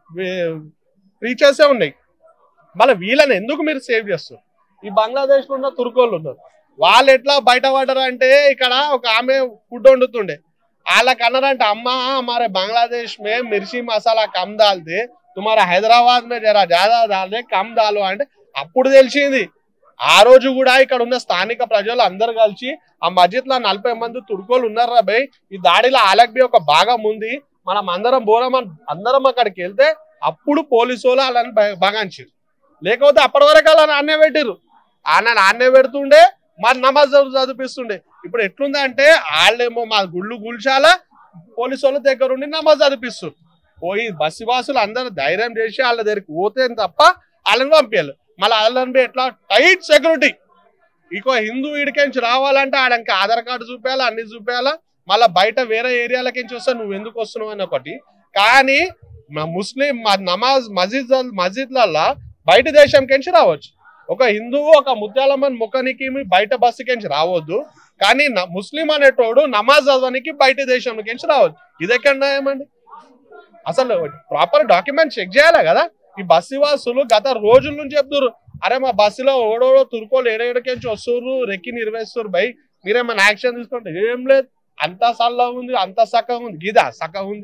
[SPEAKER 4] రీచర్సే ఉన్నాయి మళ్ళీ వీళ్ళని ఎందుకు మీరు సేవ్ చేస్తారు ఈ బంగ్లాదేశ్ లో ఉన్న తుర్కోళ్ళు ఉన్నారు వాళ్ళు ఎట్లా బయట పడ్డారు అంటే ఇక్కడ ఒక ఆమె ఫుడ్ వండుతుండే వాళ్ళకి అన్నారంటే అమ్మా हमारे बांग्लादेश में मिर्ची मसाला कम डालते तुम्हारा హైదరాబాద్ में జరా ज्यादा डाल दे కమ్ डालो అంటే అప్పుడు తెలిసింది ఆ రోజు కూడా ఇక్కడ ఉన్న స్థానిక ప్రజలు అందరు కలిసి ఆ మస్జిద్ లో నలభై మంది తుర్కోలు ఉన్నారు రా భయ్ ఈ దాడిలో వాళ్ళకి బి ఒక భాగం ఉంది మనం అందరం పోరాం అందరం అక్కడికి వెళ్తే అప్పుడు పోలీసు వాళ్ళు వాళ్ళని బాగాంచారు లేకపోతే అప్పటి వరకు అలా నాన్నే పెట్టిర్రు ఆయన నాన్నే పెడుతుండే మరి నమాజ్ చదివిస్తుండే ఇప్పుడు ఎట్లుందంటే వాళ్ళేమో మా గుళ్ళు గుల్చాలా పోలీసు వాళ్ళ దగ్గర ఉండి నమాజ్ చదివిస్తారు పోయి బస్సువాసులు అందరూ ధైర్యం చేసి వాళ్ళ దగ్గరికి పోతే తప్ప వాళ్ళని పంపించాలి మళ్ళీ వాళ్ళని పోయి ఎట్లా టైట్ సెక్యూరిటీ ఇంకో హిందూ వీడికించి రావాలంటే ఆడకి ఆధార్ కార్డు చూపించాలా అన్ని చూపించాలా మళ్ళీ బయట వేరే ఏరియాలకించి వస్తే నువ్వు ఎందుకు వస్తున్నావు అని ఒకటి కానీ మా ముస్లిం మా నమాజ్ మస్జిద్ మస్జిద్లల్లా బయట దేశంకించి రావచ్చు ఒక హిందువు ఒక ముత్యాలమ్మని ముఖానికి బయట బస్సుకించి రావద్దు కానీ న- ముస్లిం అనేటోడు నమాజ్ చదవడానికి బయట దేశంలోకించి రావద్దు ఇది ఎక్కడ న్యాయమండి అసలు ప్రాపర్ డాక్యుమెంట్ చెక్ చేయాలి కదా ఈ బస్సు వాసులు గత రోజుల నుంచి చెప్తున్నారు అరే మా బస్సులో ఓడోడో తురుకోలు ఏడేడకించి వస్తుర్రు రెక్కి నిర్వహిస్తారు బై మీరేమైనా యాక్షన్ తీసుకుంటే ఏం లేదు అంతా సల్లా ఉంది అంత చక్కగా ఉంది ఇదా చక్కగా ఉంది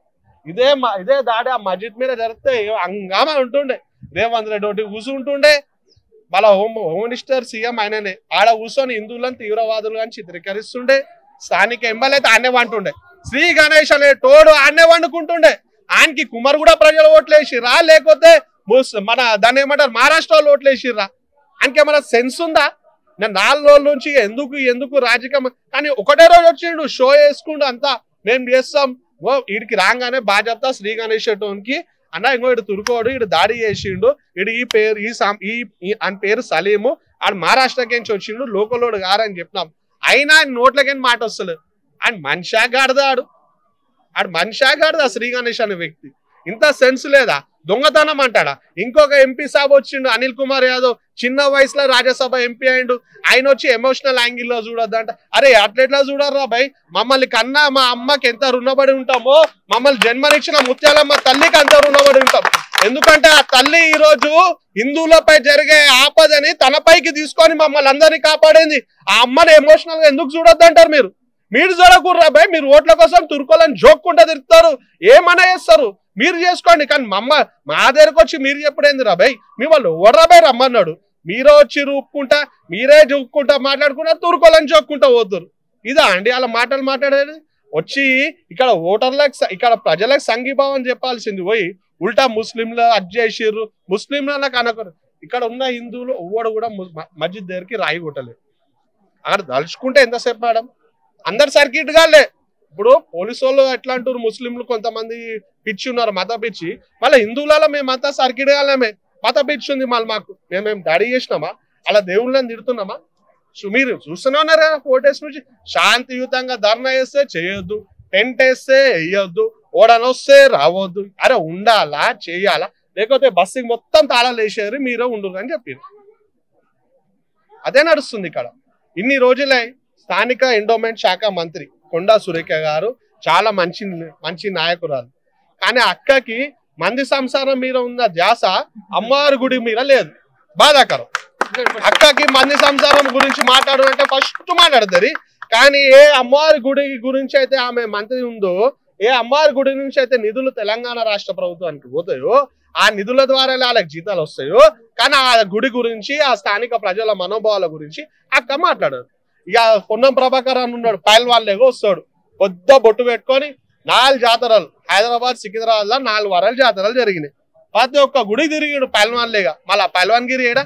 [SPEAKER 4] ఇదే మ- ఇదే దాడి ఆ మస్జిద్ మీద జరిగితే హంగామా ఉంటుండే రేవంత్ రెడ్డి ఒకటి కూర్చుంటుండే మళ్ళా హోమ్ హోమ్ మినిస్టర్ సీఎం ఆయననే ఆడ కూర్చొని హిందువులను తీవ్రవాదులు అని చిత్రీకరిస్తుండే స్థానిక ఎమ్మెల్యే అయితే ఆనే వంటుండే శ్రీ గణేష్ అనే టోడు ఆనే వండుకుంటుండే ఆయనకి కుమార్ కూడా ప్రజలు ఓట్లేసిర్రా లేకపోతే ముస్- మన దాన్ని ఏమంటారు మహారాష్ట్ర వాళ్ళు ఓట్లేసిర్రా ఆయనకి ఏమైనా సెన్స్ ఉందా నేను నాలుగు రోజుల నుంచి ఎందుకు ఎందుకు రాజకీయం కానీ ఒకటే రోజు వచ్చిండు షో వేసుకుంటూ అంతా మేము చేస్తాం ఓ వీడికి రాగానే బాధ్యత శ్రీ గణేష్ టోన్కి అన్న ఇంకో ఇటు తురుకోడు ఇటు దాడి చేసిండు ఇటు ఈ పేరు ఈ సాం- ఈ ఈ- ఆయన పేరు సలీము ఆడు మహారాష్ట్రకి నుంచి వచ్చిండు లోకలోడు గారని చెప్పినాం అయినా ఆయన నోట్లకేం మాట వస్తలేదు ఆయన మనిషా గాడదాడు ఆడు మనిషా గాడదా శ్రీ గణేష్ అనే వ్యక్తి ఇంత సెన్స్ లేదా దొంగతనం అంటాడా ఇంకొక ఎంపీ సాబ్ వచ్చిండు అనిల్ కుమార్ యాదవ్ చిన్న వయసులో రాజ్యసభ ఎంపీ అయిండు ఆయన వచ్చి ఎమోషనల్ యాంగిల్ లో చూడొద్దంట అరే అట్లెట్లా చూడరా భయ్ మమ్మల్ని కన్నా మా అమ్మకి ఎంత రుణపడి ఉంటామో మమ్మల్ని జన్మనిచ్చిన ముత్యాలమ్మ తల్లికి అంత రుణపడి ఉంటాం ఎందుకంటే ఆ తల్లి ఈ రోజు హిందువులపై జరిగే ఆపదని తనపైకి తీసుకొని మమ్మల్ని అందరినీ కాపాడింది ఆ అమ్మని ఎమోషనల్ గా ఎందుకు చూడొద్దంటారు మీరు మీరు చూడకూడరా భయ్ మీరు ఓట్ల కోసం తుర్కోలని జోక్కుంటా తిరుగుతారు ఏమన్నా చేస్తారు మీరు చేసుకోండి కానీ మా అమ్మ మా దగ్గరకు వచ్చి మీరు చెప్పుడేంది రా భయ్ మీ వాళ్ళు ఓడరాబాయ్ రమ్మన్నాడు మీరే వచ్చి రూపుకుంటా మీరే చూపుకుంటా మాట్లాడుకుంటా తూరుకోవాలని చూపుకుంటా పోతురు ఇదా అండి అలా మాటలు మాట్లాడేది వచ్చి ఇక్కడ ఓటర్లకు స- ఇక్కడ ప్రజలకు సంఘీభావం చెప్పాల్సింది పోయి ఉల్టా ముస్లింలు అది చేసిర్రు ముస్లింలకు అనకరు ఇక్కడ ఉన్న హిందువులు ఒవ్వడు కూడా ము- మ- మస్జిద్ దగ్గరికి రాయి కొట్టలేదు అక్కడ దలుచుకుంటే ఎంతసేపు మేడం అందరు సర్కిట్ గాలే ఇప్పుడు పోలీసు వాళ్ళు ఎట్లా అంటారు ముస్లింలు కొంతమంది పిచ్చి ఉన్నారు మత పిచ్చి మళ్ళీ హిందువులలో మేమంతా సర్కిట్ గాలేమే మత పిచ్చి ఉంది మళ్ళీ మాకు మేమేం దాడి చేసినామా అలా దేవుళ్ళని తిడుతున్నామా సో మీరు చూస్తూనే ఉన్నారు కదా ఫోర్ డేస్ నుంచి శాంతియుతంగా ధర్నా వేస్తే చేయొద్దు టెంట్ వేస్తే వేయొద్దు ఓడనొస్తే రావద్దు అరే ఉండాలా చేయాలా లేకపోతే బస్సుకి మొత్తం తాళాలు వేసేది మీరే ఉండరు అని చెప్పారు అదే నడుస్తుంది ఇక్కడ ఇన్ని రోజులై స్థానిక ఎండోమెంట్ శాఖ మంత్రి కొండా సురేఖ గారు చాలా మంచి మంచి నాయకురాలు కానీ అక్కకి మంది సంసారం మీద ఉన్న ధ్యాస అమ్మవారి గుడి మీద లేదు బాధాకరం అక్కకి మంది సంసారం గురించి మాట్లాడాలంటే ఫస్ట్ మాట్లాడుతుంది కానీ ఏ అమ్మవారి గుడి గురించి అయితే ఆమె మంత్రి ఉందో ఏ అమ్మవారి గుడి నుంచి అయితే నిధులు తెలంగాణ రాష్ట్ర ప్రభుత్వానికి పోతాయో ఆ నిధుల ద్వారా వాళ్ళకి జీతాలు వస్తాయో కానీ ఆ గుడి గురించి ఆ స్థానిక ప్రజల మనోభావాల గురించి అక్క మాట్లాడారు ఇక పొన్నం ప్రభాకర్ అని ఉన్నాడు పైల్ వాళ్ళేగో వస్తాడు పెద్ద బొట్టు పెట్టుకొని నాలుగు జాతరలు హైదరాబాద్ సికింద్రాబాద్ లో నాలుగు వారాలు జాతరలు జరిగినాయి ప్రతి ఒక్క గుడి తిరిగాడు పైల్వాన్లేగా మళ్ళా పైల్వాన్ గిరి ఏడా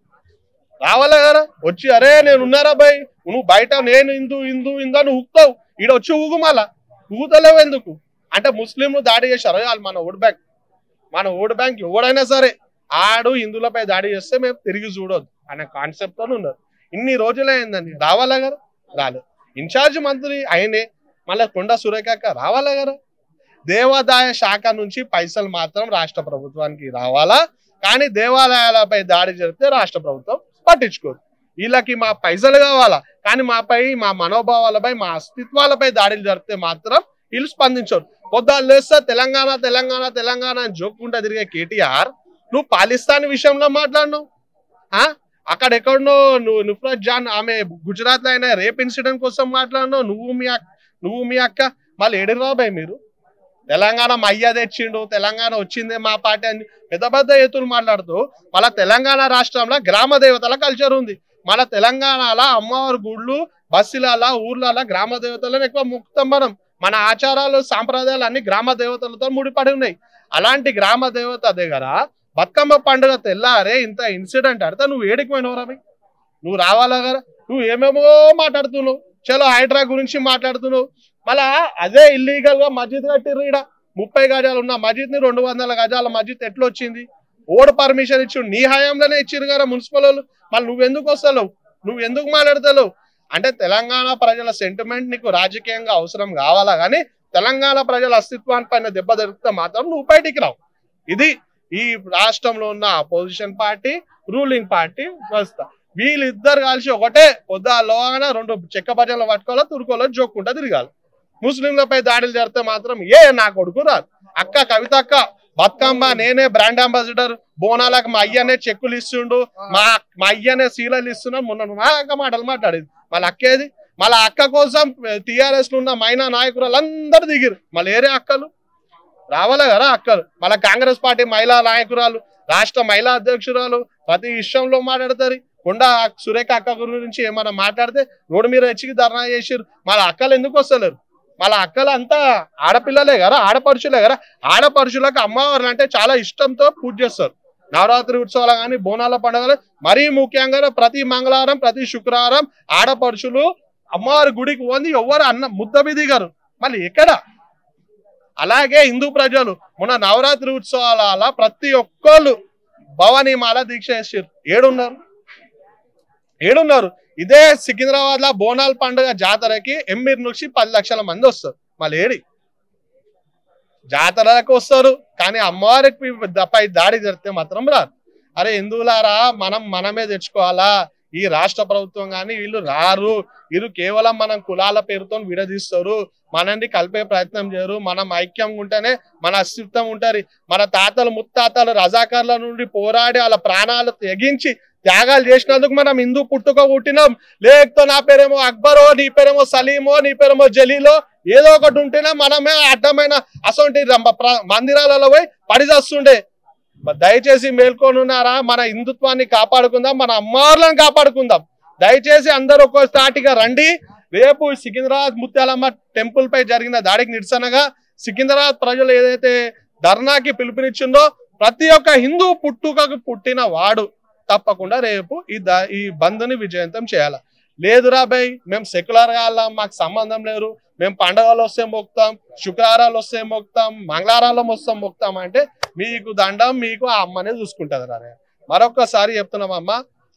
[SPEAKER 4] రావాలా కదా వచ్చి అరే నేను ఉన్నారా బాయ్ నువ్వు బయట నేను హిందూ హిందూ హిందూ అని ఊగుతావు ఈడ వచ్చి ఊగు మళ్ళా ఊగుతలేవు ఎందుకు అంటే ముస్లింలు దాడి చేశారు వాళ్ళు మన ఓట్ బ్యాంక్ మన ఓట్ బ్యాంక్ ఎవడైనా సరే ఆడు హిందువులపై దాడి చేస్తే మేము తిరిగి చూడొద్దు అనే కాన్సెప్ట్ తో ఉన్నారు ఇన్ని రోజులు అయిందండి రావాలా కదా రాలేదు ఇన్ఛార్జ్ మంత్రి ఆయనే మళ్ళీ కొండ సురేఖక్క రావాలా కదా దేవాదాయ శాఖ నుంచి పైసలు మాత్రం రాష్ట్ర ప్రభుత్వానికి రావాలా కానీ దేవాలయాలపై దాడి జరిగితే రాష్ట్ర ప్రభుత్వం పట్టించుకోదు వీళ్ళకి మా పైసలు కావాలా కానీ మాపై మా మనోభావాలపై మా అస్తిత్వాలపై దాడులు జరిగితే మాత్రం వీళ్ళు స్పందించరు పొద్దున్న లేస్తే తెలంగాణ తెలంగాణ తెలంగాణ అని జోక్కుంటా తిరిగే కేటీఆర్ నువ్వు పాలిస్తాన్ విషయంలో మాట్లాడినావు ఆ అక్కడ ఎక్కడనో నువ్వు నుఫ్రత్ జాన్ ఆమె గుజరాత్ లో అయిన రేప్ ఇన్సిడెంట్ కోసం మాట్లాడినావు నువ్వు మీ అక్క నువ్వు మీ అక్క మళ్ళీ ఏడు రాబాయ్ మీరు తెలంగాణ మా అయ్య తెచ్చిండు తెలంగాణ వచ్చిందే మా పార్టీ అని పెద్ద పెద్ద ఎత్తులు మాట్లాడుతూ మళ్ళా తెలంగాణ రాష్ట్రంలో గ్రామ దేవతల కల్చర్ ఉంది మన తెలంగాణలో అమ్మవారి గుళ్ళు బస్సుల ఊర్లలో గ్రామ దేవతలను ఎక్కువ ముక్తం మనం మన ఆచారాలు సాంప్రదాయాలు అన్ని గ్రామ దేవతలతో ముడిపడి ఉన్నాయి అలాంటి గ్రామ దేవత దగ్గర బతుకమ్మ పండుగ తెల్లారే ఇంత ఇన్సిడెంట్ అడితే నువ్వు ఏడికి పోయినవరా భయ్? నువ్వు రావాలా కదా నువ్వు ఏమేమో మాట్లాడుతున్నావు చలో హైడ్రా గురించి మాట్లాడుతున్నావు మళ్ళా అదే ఇల్లీగల్ గా మస్జిద్ కట్టిర్రు ఈడ ముప్పై గజాలు ఉన్న మస్జిద్ ని రెండు వందల గజాల మస్జిద్ ఎట్లా వచ్చింది ఓడు పర్మిషన్ ఇచ్చి నీ హయాంలోనే ఇచ్చిర్రు కదా మున్సిపల్ వాళ్ళు మళ్ళీ నువ్వెందుకు వస్తలేవు నువ్వు ఎందుకు మాట్లాడతలేవు అంటే తెలంగాణ ప్రజల సెంటిమెంట్ నీకు రాజకీయంగా అవసరం కావాలా కానీ తెలంగాణ ప్రజల అస్తిత్వాన్ని పైన దెబ్బ జరిగితే మాత్రం నువ్వు బయటికి రావు ఇది ఈ రాష్ట్రంలో ఉన్న అపోజిషన్ పార్టీ రూలింగ్ పార్టీ వ్యవస్థ వీళ్ళిద్దరు కలిసి ఒకటే పొద్దులోగానే రెండు చెక్క భజనలు పట్టుకోవాలో తురుకోలో జోక్కుంటా తిరగాలి ముస్లింలపై దాడులు జరిగితే మాత్రం ఏ నా కొడుకు రాదు అక్క కవిత అక్క బతుకమ్మ నేనే బ్రాండ్ అంబాసిడర్ బోనాలకు మా అయ్యనే చెక్కులు ఇస్తుండు మా మా అయ్యనే సీలలు ఇస్తున్నాను మొన్న మా అక్క మాటలు మాట్లాడేది మళ్ళీ అక్కేది మళ్ళీ అక్క కోసం టిఆర్ఎస్ లో ఉన్న మైనా నాయకురాలు అందరు దిగిరు మళ్ళీ ఏరే అక్కలు రావాలా కదా అక్కలు మళ్ళీ కాంగ్రెస్ పార్టీ మహిళా నాయకురాలు రాష్ట్ర మహిళా అధ్యక్షురాలు ప్రతి విషయంలో మాట్లాడతారు కొండ సురేఖ అక్క గురించి ఏమైనా మాట్లాడితే రోడ్డు మీద హెచ్చికి ధర్నా చేసిరు మళ్ళీ అక్కలు ఎందుకు వస్తలేరు మళ్ళీ అక్కలు అంతా ఆడపిల్లలే కదా ఆడపడుచులే కదా ఆడపడుచులకు అమ్మవారు అంటే చాలా ఇష్టంతో పూజ చేస్తారు నవరాత్రి ఉత్సవాలు కానీ బోనాల పండుగలు మరీ ముఖ్యంగా ప్రతి మంగళవారం ప్రతి శుక్రవారం ఆడపడుచులు అమ్మవారి గుడికి పోంది ఎవరు అన్న ముద్ద మీద దిగారు మళ్ళీ ఎక్కడ అలాగే హిందూ ప్రజలు మొన్న నవరాత్రి ఉత్సవాల ప్రతి ఒక్కళ్ళు భవానీ మాల దీక్ష చేసారు ఏడున్నారు ఏడున్నారు ఇదే సికింద్రాబాద్ లో బోనాల్ పండుగ జాతరకి ఎమ్మిరి నుంచి పది లక్షల మంది వస్తారు మళ్ళీ ఏడి జాతరలకు వస్తారు కానీ అమ్మవారికి పై దాడి జరిగితే మాత్రం రారు అరే హిందువులారా మనం మనమే తెచ్చుకోవాలా ఈ రాష్ట్ర ప్రభుత్వం కానీ వీళ్ళు రారు వీళ్ళు కేవలం మనం కులాల పేరుతో విడదీస్తారు మనల్ని కలిపే ప్రయత్నం చేయరు మనం ఐక్యంగా ఉంటేనే మన అస్తిత్వం ఉంటారు మన తాతలు ముత్తాతలు రజాకార్ల నుండి పోరాడి వాళ్ళ ప్రాణాలు తెగించి త్యాగాలు చేసినందుకు మనం హిందూ పుట్టుక పుట్టినాం లేకపోతే నా పేరేమో అక్బరో నీ పేరేమో సలీమో నీ పేరేమో జలీలో ఏదో ఒకటి ఉంటేనే మనమే అడ్డమైన అసొంటి రంబ- ప్ర- మందిరాలలో పోయి పడి చేస్తుండే దయచేసి మేల్కొనున్నారా మన హిందుత్వాన్ని కాపాడుకుందాం మన అమ్మార్లను కాపాడుకుందాం దయచేసి అందరూ ఒక తాటిగా రండి రేపు సికింద్రాబాద్ ముత్యాలమ్మ టెంపుల్ పై జరిగిన దాడికి నిరసనగా సికింద్రాబాద్ ప్రజలు ఏదైతే ధర్నాకి పిలుపునిచ్చిందో ప్రతి ఒక్క హిందూ పుట్టుకకు పుట్టిన వాడు తప్పకుండా రేపు ఈ ద- ఈ బంద్ని విజయవంతం చేయాల లేదురా బై మేము సెక్యులర్ గా వెళ్ళాం, మాకు సంబంధం లేదు మేము పండగలు వస్తే మొక్కుతాం శుక్రవారాలు వస్తే మొక్కుతాం మంగళవారాలు వస్తే మొక్కుతాం అంటే మీకు దండం మీకు ఆ అమ్మనే చూసుకుంటది రా మరొకసారి చెప్తున్నాం అమ్మ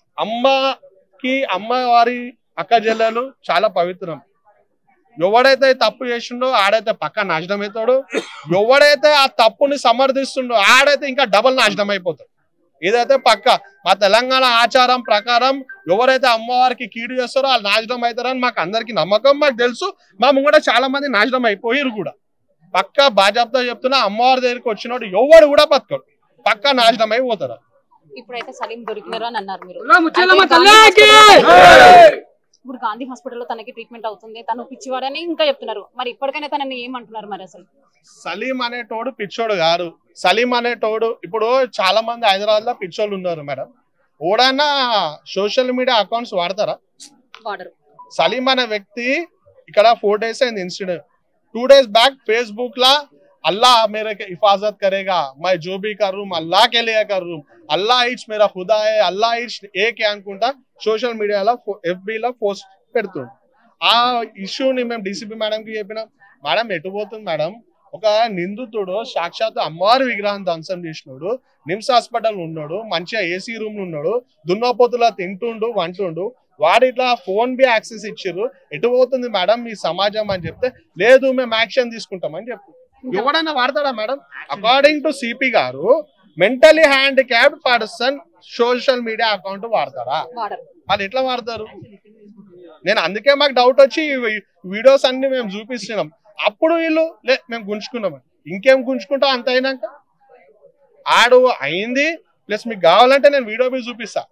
[SPEAKER 4] అమ్మకి అమ్మవారి అక్క చెల్లెలు చాలా పవిత్రం ఎవడైతే తప్పు చేసిండో ఆడైతే పక్క నాశనం అవుతాడు ఎవడైతే ఆ తప్పుని సమర్థిస్తుండో ఆడైతే ఇంకా డబల్ నాశనం అయిపోతాడు ఇదైతే పక్క మా తెలంగాణ ఆచారం ప్రకారం ఎవరైతే అమ్మవారికి కీడు చేస్తారో వాళ్ళు నాశనం అవుతారని మాకు అందరికి నమ్మకం మాకు తెలుసు మా ముంగట చాలా మంది నాశనం అయిపోయారు కూడా పక్క బాజాబ్తో చెప్తున్నా అమ్మవారి దగ్గరికి వచ్చినోడు ఎవడు కూడా బతకడు పక్క నాశనం అయిపోతారు
[SPEAKER 1] ఇప్పుడైతే సలీం దొరికినారు అని అన్నారు మీరు
[SPEAKER 5] ముచ్చాలమ్మ
[SPEAKER 1] అయితే గాంధీ
[SPEAKER 5] తల్లికి!
[SPEAKER 1] హాస్పిటల్లో- ఇప్పుడు గాంధీ హాస్పిటల్లో తనకి ట్రీట్మెంట్ అవుతుంది తను పిచ్చివాడని ఇంకా చెప్తున్నారు మరి ఇప్పటికైనా తనని ఏమంటున్నారు మరి అసలు
[SPEAKER 4] సలీం అనేటోడు పిచ్చోడు గారు సలీం అనేటోడు ఇప్పుడు చాలా మంది హైదరాబాద్ లో పిచ్చోళ్ళు ఉన్నారు మేడం ఓడన్నా సోషల్ మీడియా అకౌంట్స్ వాడతారా
[SPEAKER 1] వాడరు
[SPEAKER 4] సలీం అనే వ్యక్తి ఇక్కడ ఫోర్ డేస్ అయింది incident two days back Facebook ला अल्लाह मेरे के हिफाजत करेगा मैं जो भी कर रूम अल्लाह के लिए कर रूम అల్లా ఇట్స్ మేరా ఖుదా హే అల్లా ఇట్స్ ఏకే అనుకుంటా సోషల్ మీడియాలో ఎఫ్బిలో పోస్ట్ పెడుతుండు ఆ ఇష్యూని మేము డీసీపీ మేడంకి చెప్పినాం మేడం ఎటు పోతుంది మేడం ఒక నిందితుడు సాక్షాత్ అమ్మవారి విగ్రహం ధ్వంసం చేసినాడు నిమ్స్ హాస్పిటల్ ఉన్నాడు మంచిగా ఏసీ రూమ్ ఉన్నాడు దున్నపోతులా తింటుండు వంటుండు వాడు ఇట్లా ఫోన్ బి యాక్సెస్ ఇచ్చిర్రు ఎటు పోతుంది మేడం మీ సమాజం అని చెప్తే లేదు మేము యాక్షన్ తీసుకుంటామని చెప్పు ఎవడైనా వాడతాడా మేడం అకార్డింగ్ టు సిపి గారు mentally handicapped person social media account వాడతారా
[SPEAKER 1] వాడరు
[SPEAKER 4] వాళ్ళు ఎట్లా వాడతారు నేను అందుకే మాకు డౌట్ వచ్చి ఈ వీడియోస్ అన్ని మేము చూపిస్తున్నాం అప్పుడు వీళ్ళు లే మేము గుంజుకున్నాం ఇంకేం గుంజుకుంటాం అంత అయినాక ఆడు అయింది ప్లస్ మీకు కావాలంటే నేను వీడియో మీద చూపిస్తా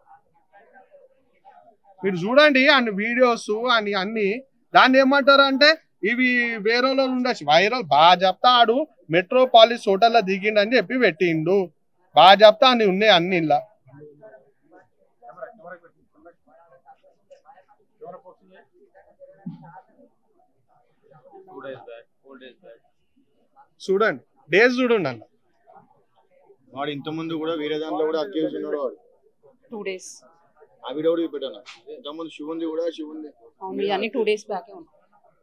[SPEAKER 4] మీరు చూడండి అన్ని వీడియోస్ అని అన్ని దాన్ని ఏమంటారు అంటే ఇవి వేరే వాళ్ళు ఉండొచ్చు వైరల్ బాగా చెప్తా ఆడు మెట్రోపాలిస్ హోటల్లో దిగిండు అని చెప్పి పెట్టిండు బాగా చెప్తా అన్ని ఉన్నాయి అన్ని ఇలా చూడండి డేస్ చూడండి అన్న
[SPEAKER 6] వాడు ఇంత ముందు కూడా వేరే దాంట్లో కూడా అక్యూజ్ ఉన్నాడు వాడు
[SPEAKER 1] టూ డేస్
[SPEAKER 6] ఆ వీడియో కూడా పెట్టాను ఇంత ముందు శివుంది కూడా శివుంది
[SPEAKER 1] అవును ఇవన్నీ టూ డేస్ బ్యాకే ఉన్నాయి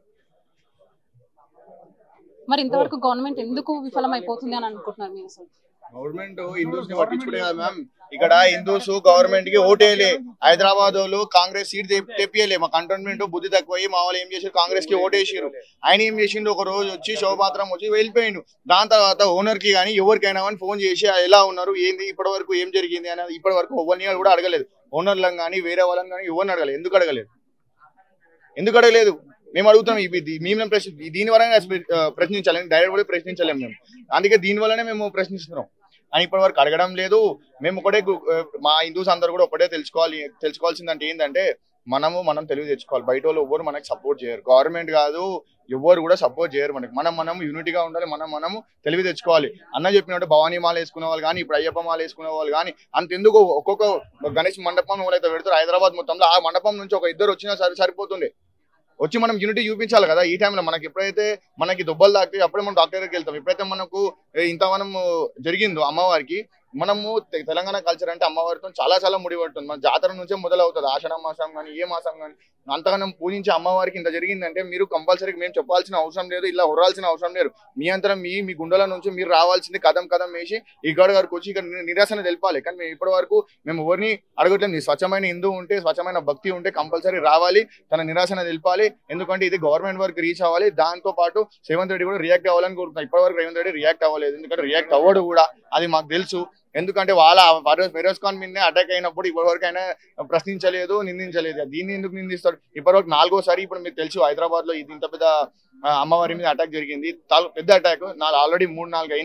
[SPEAKER 1] మరి ఇంతవరకు గవర్నమెంట్ ఎందుకు విఫలం అయిపోతుంది అని అనుకుంటున్నారు మీరు అసలు
[SPEAKER 6] గవర్నమెంట్ హిందూస్ ని పట్టించుకునే కదా మ్యామ్ ఇక్కడ హిందూస్ గవర్నమెంట్ కి ఓటేయలే హైదరాబాద్ వాళ్ళు కాంగ్రెస్ సీట్ తెప్పియలే మా కంటోన్మెంట్ బుద్ధి తక్కువ మా వాళ్ళు ఏం చేశారు కాంగ్రెస్ కి ఓటేసారు ఆయన ఏం చేసిండు ఒక రోజు వచ్చి శోభాత్రం వచ్చి వెళ్ళిపోయిండు దాని తర్వాత ఓనర్ కి కానీ ఎవరికైనా కానీ ఫోన్ చేసి ఎలా ఉన్నారు ఏంది ఇప్పటి వరకు ఏం జరిగింది అనేది ఇప్పటి వరకు ఎవరిని కూడా అడగలేదు ఓనర్లను కానీ వేరే వాళ్ళని కానీ ఎవరిని అడగలేదు ఎందుకు అడగలేదు ఎందుకు అడగలేదు మేము అడుగుతున్నాం ఇవి దీ- మేము ప్రశ్న దీని వలన ప్రశ్నించాలి డైరెక్ట్ కూడా ప్రశ్నించలేము మేము అందుకే దీని వల్లనే మేము ప్రశ్నిస్తున్నాం అని ఇప్పటి వరకు అడగడం లేదు మేము ఒకటే గు- ఆ, మా హిందూస్ అందరు కూడా ఒకటే తెలుసుకోవాలి తెలుసుకోవాల్సిందంటే ఏంటంటే మనము మనం తెలివి తెచ్చుకోవాలి బయట వాళ్ళు ఎవరు మనకి సపోర్ట్ చేయరు గవర్నమెంట్ కాదు ఎవరు కూడా సపోర్ట్ చేయరు మనకి మనం మనం యూనిటీగా ఉండాలి మనం మనము తెలివి తెచ్చుకోవాలి అన్న చెప్పినట్టు భవానీ మాల వేసుకునే వాళ్ళు కానీ ఇప్పుడు అయ్యప్ప మాల వేసుకునే వాళ్ళు కానీ అంతెందుకు ఒక్కొక్క గణేష్ మండపం ఎవరైతే పెడతారు హైదరాబాద్ మొత్తంలో ఆ మండపం నుంచి ఒక ఇద్దరు వచ్చినా సరి సరిపోతుంది వచ్చి మనం యూనిటీ చూపించాలి కదా ఈ టైంలో మనకి ఎప్పుడైతే మనకి దుబ్బలు తాకితే అప్పుడే మనం డాక్టర్ దగ్గరికి వెళ్తాం ఎప్పుడైతే మనకు ఏ, ఇంత మనం జరిగిందో అమ్మవారికి మనము తె- తెలంగాణ కల్చర్ అంటే అమ్మవారితో చాలా చాలా ముడిపడుతుంది మన జాతర నుంచే మొదలవుతుంది ఆషాఢ మాసం కానీ ఏ మాసం కానీ అంతగానం పూజించే అమ్మవారికి ఇంత జరిగిందంటే మీరు కంపల్సరీ మేము చెప్పాల్సిన అవసరం లేదు ఇలా ఉర్రాల్సిన అవసరం లేదు మీ అంతరం మీ మీ గుండెల నుంచి మీరు రావాల్సింది కదం కదం వేసి ఈ గడ గారికి వచ్చి ఇక్కడ ని- నిరసన తెలిపాలి కానీ మేము ఇప్పటి వరకు మేము ఎవరిని అడగట్లేదు నీ స్వచ్ఛమైన హిందూ ఉంటే స్వచ్ఛమైన భక్తి ఉంటే కంపల్సరీ రావాలి తన నిరాశన తెలిపాలి ఎందుకంటే ఇది గవర్నమెంట్ వరకు రీచ్ అవ్వాలి దాంతో పాటు రేవంత్ రెడ్డి కూడా రియాక్ట్ అవ్వాలని కోరుతున్నాం ఇప్పటి వరకు రేవంత్ రెడ్డి రియాక్ట్ అవ్వలేదు ఎందుకంటే రియాక్ట్ అవ్వడు కూడా అది మాకు తెలుసు ఎందుకంటే వాళ్ళ ఫెరోజ్ ఫెరోజ్ ఖాన్ మీదనే అటాక్ అయినప్పుడు ఇప్పటివరకు ఆయన ప్రశ్నించలేదు నిందించలేదు దీన్ని ఎందుకు నిందిస్తాడు ఇప్పటివరకు నాలుగోసారి ఇప్పుడు మీకు తెలుసు హైదరాబాద్ లో ఇది ఇంత పెద్ద ఆ, అమ్మవారి మీద అటాక్ జరిగింది చాలా పెద్ద అటాక్ నాలుగు ఆల్రెడీ మూడు నాలుగు అయినాయి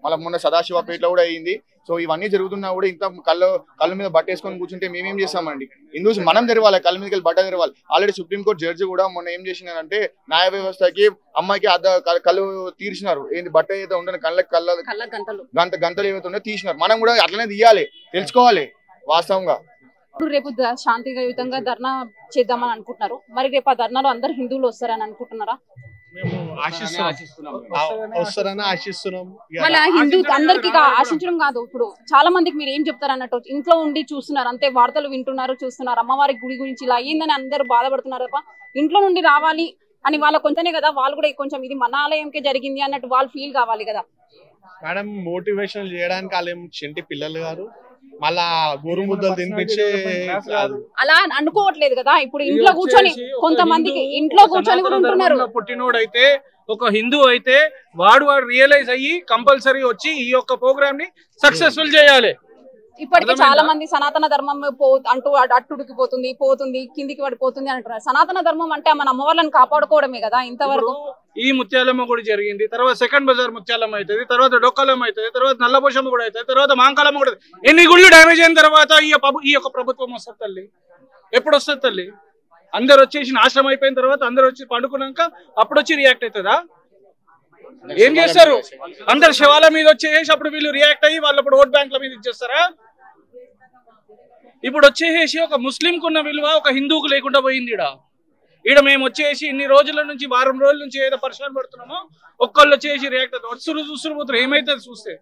[SPEAKER 6] మళ్ళీ మొన్న సదాశివపేటలో కూడా అయింది సో ఇవన్నీ జరుగుతున్నా కూడా ఇంత కళ్ళు కళ్ళ మీద బట్టేసుకొని కూర్చుంటే మేమేం చేస్తామండి హిందూస్ మనం తెరవాలి కళ్ళ మీదకి వెళ్ళి బట్ట తెరవాలి ఆల్రెడీ సుప్రీంకోర్టు జడ్జి కూడా మొన్న ఏం చేసినారంటే న్యాయ వ్యవస్థకి అమ్మాయికి అద్ద క- కళ్ళు తీర్చినారు ఏంది బట్ట ఏదైతే ఉండని కళ్ళకి కళ్ళ
[SPEAKER 1] కళ్ళ గంటలు
[SPEAKER 6] గంట గంటలు ఏవైతే ఉన్నాయో తీసినారు మనం కూడా అట్లనే తీయాలి తెలుసుకోవాలి వాస్తవంగా
[SPEAKER 1] ఇప్పుడు రేపు ద- శాంతియుతంగా ధర్నా చేద్దామని అనుకుంటున్నారు మరి రేపు ఆ ధర్నాలో అందరు హిందువులు వస్తారని అనుకుంటున్నారా
[SPEAKER 4] మేము ఆశిస్తున్నాం ఆ, వస్తారని ఆశిస్తున్నాం ఇక
[SPEAKER 1] మళ్ళీ హిందూ అందరికి ఆశించడం కాదు ఇప్పుడు చాలా మందికి మీరు ఏం చెప్తారు అన్నట్టు ఇంట్లో ఉండి చూస్తున్నారు అంతే వార్తలు వింటున్నారు చూస్తున్నారు అమ్మవారి గుడి గురించి ఇలా అయ్యిందని అందరూ బాధపడుతున్నారు తప్ప ఇంట్లో నుండి రావాలి అని వాళ్ళ కొంచెమే కదా వాళ్ళు కూడా కొంచెం ఇది మన ఆలయంకే జరిగింది అన్నట్టు వాళ్ళు ఫీల్ కావాలి కదా
[SPEAKER 4] మేడం మోటివేషన్ చేయడానికి వాళ్ళు ఏం చెంటి పిల్లలు గారు మళ్ళా గోరు ముద్దలు తినిపించే కాదు
[SPEAKER 1] అలా అనుకోవట్లేదు కదా ఇప్పుడు ఇంట్లో కూర్చొని కొంతమందికి ఇంట్లో కూర్చొని కూడా ఉంటున్నారు
[SPEAKER 5] పుట్టినోడైతే ఒక హిందూ అయితే వాడు వాడు రియలైజ్ అయ్యి కంపల్సరీ వచ్చి ఈ యొక్క ప్రోగ్రామ్ ని సక్సెస్ఫుల్ చేయాలి
[SPEAKER 1] ఇప్పటికీ
[SPEAKER 5] అర్థమైందా?
[SPEAKER 1] చాలా మంది సనాతన ధర్మం పో అంటూ అటు- అట్టుడికి పోతుంది పోతుంది కిందికి పడిపోతుంది అంటున్నారు సనాతన ధర్మం అంటే మన అమ్మవార్లను కాపాడుకోవడమే కదా ఇంతవరకు
[SPEAKER 5] ఇప్పుడు ఈ ముత్యాలమ్మ గుడి జరిగింది తర్వాత సెకండ్ బజార్ ముత్యాలమ్మ అవుతుంది తర్వాత డొక్కలమ్మ అవుతుంది తర్వాత నల్లపోషమ్మ కూడా అవుతుంది తర్వాత మాంకాలమ్మ కూడా అవుతుంది. ఎన్ని గుళ్ళు డ్యామేజ్ అయిన తర్వాత ఈ ప్రభు- ఈ యొక్క ప్రభుత్వం వస్తుంది తల్లి ఎప్పుడు వస్తుంది తల్లి అందరు వచ్చేసి నాశనం అయిపోయిన తర్వాత అందరు వచ్చి పండుకున్నాక అప్పుడు వచ్చి రియాక్ట్ అవుతుందా ఏం చేస్తారు అందరు శవాల మీద వచ్చేసి అప్పుడు వీళ్ళు రియాక్ట్ అయ్యి వాళ్ళు అప్పుడు ఓట్ బ్యాంక్ల మీద ఇచ్చేస్తారా ఇప్పుడు వచ్చేసి ఒక ముస్లింకు ఉన్న విలువ ఒక హిందూకు లేకుండా పోయింది ఈడ ఈడ మేము వచ్చేసి ఇన్ని రోజుల నుంచి వారం రోజుల నుంచి ఏదో పరిశ్రమ పడుతున్నామో ఒక్కళ్ళు వచ్చేసి రియాక్ట్ అవుతారు వస్తురు చూస్తురు పోతారు ఏమైతుంది చూస్తే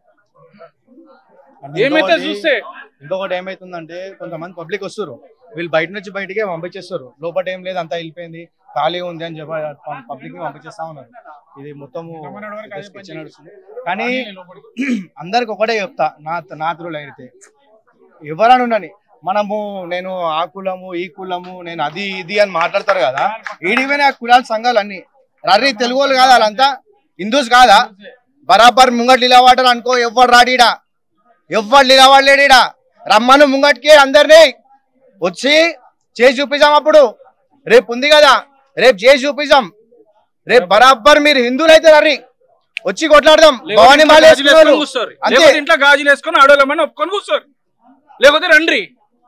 [SPEAKER 5] ఏమైతే
[SPEAKER 7] ఇంకొకటి-
[SPEAKER 5] చూస్తే
[SPEAKER 7] ఇంకొకటి ఏమైతుందంటే కొంతమంది పబ్లిక్ వస్తారు వీళ్ళు బయట నుంచి బయటికే పంపించేస్తారు లోపల ఏం లేదు అంతా వెళ్ళిపోయింది ఖాళీ ఉంది అని చెప్పి పబ్లిక్ ని పంపించేస్తా ఉన్నారు ఇది మొత్తము sketch నడుస్తుంది కానీ అందరికి ఒకటే చెప్తా నా నా త్రులు అయితే ఎవరని ఉండని మనము నేను ఆ కులము ఈ కులము నేను అది ఇది అని మాట్లాడతారు కదా ఈడిపోయిన ఆ కులాల సంఘాలు అన్ని రర్రి తెలుగు వాళ్ళు కాదా వాళ్ళంతా హిందూస్ కాదా బరాబర్ ముంగట్ నిలబడ్డారు అనుకో ఎవ్వరు రాడీడా ఎవ్వరు నిలబడలేడీడా రమ్మను ముంగట్కి అందరినీ వచ్చి చేసి చూపిస్తాం అప్పుడు రేపు ఉంది కదా రేపు చేసి చూపిస్తాం రేపు బరాబర్ మీరు హిందువులు అయితే రర్రి వచ్చి కొట్లాడదాం భవానీ మాల
[SPEAKER 5] గాజులు
[SPEAKER 7] వేసుకునే వాళ్ళు.
[SPEAKER 5] వేసుకొని కూర్చోరు
[SPEAKER 7] అంతే.
[SPEAKER 5] లేకపోతే ఇంట్లో గాజులు వేసుకొని ఆడోళ్ళమని ఒప్పుకొని కూర్చోరు లేకపోతే రండ్రి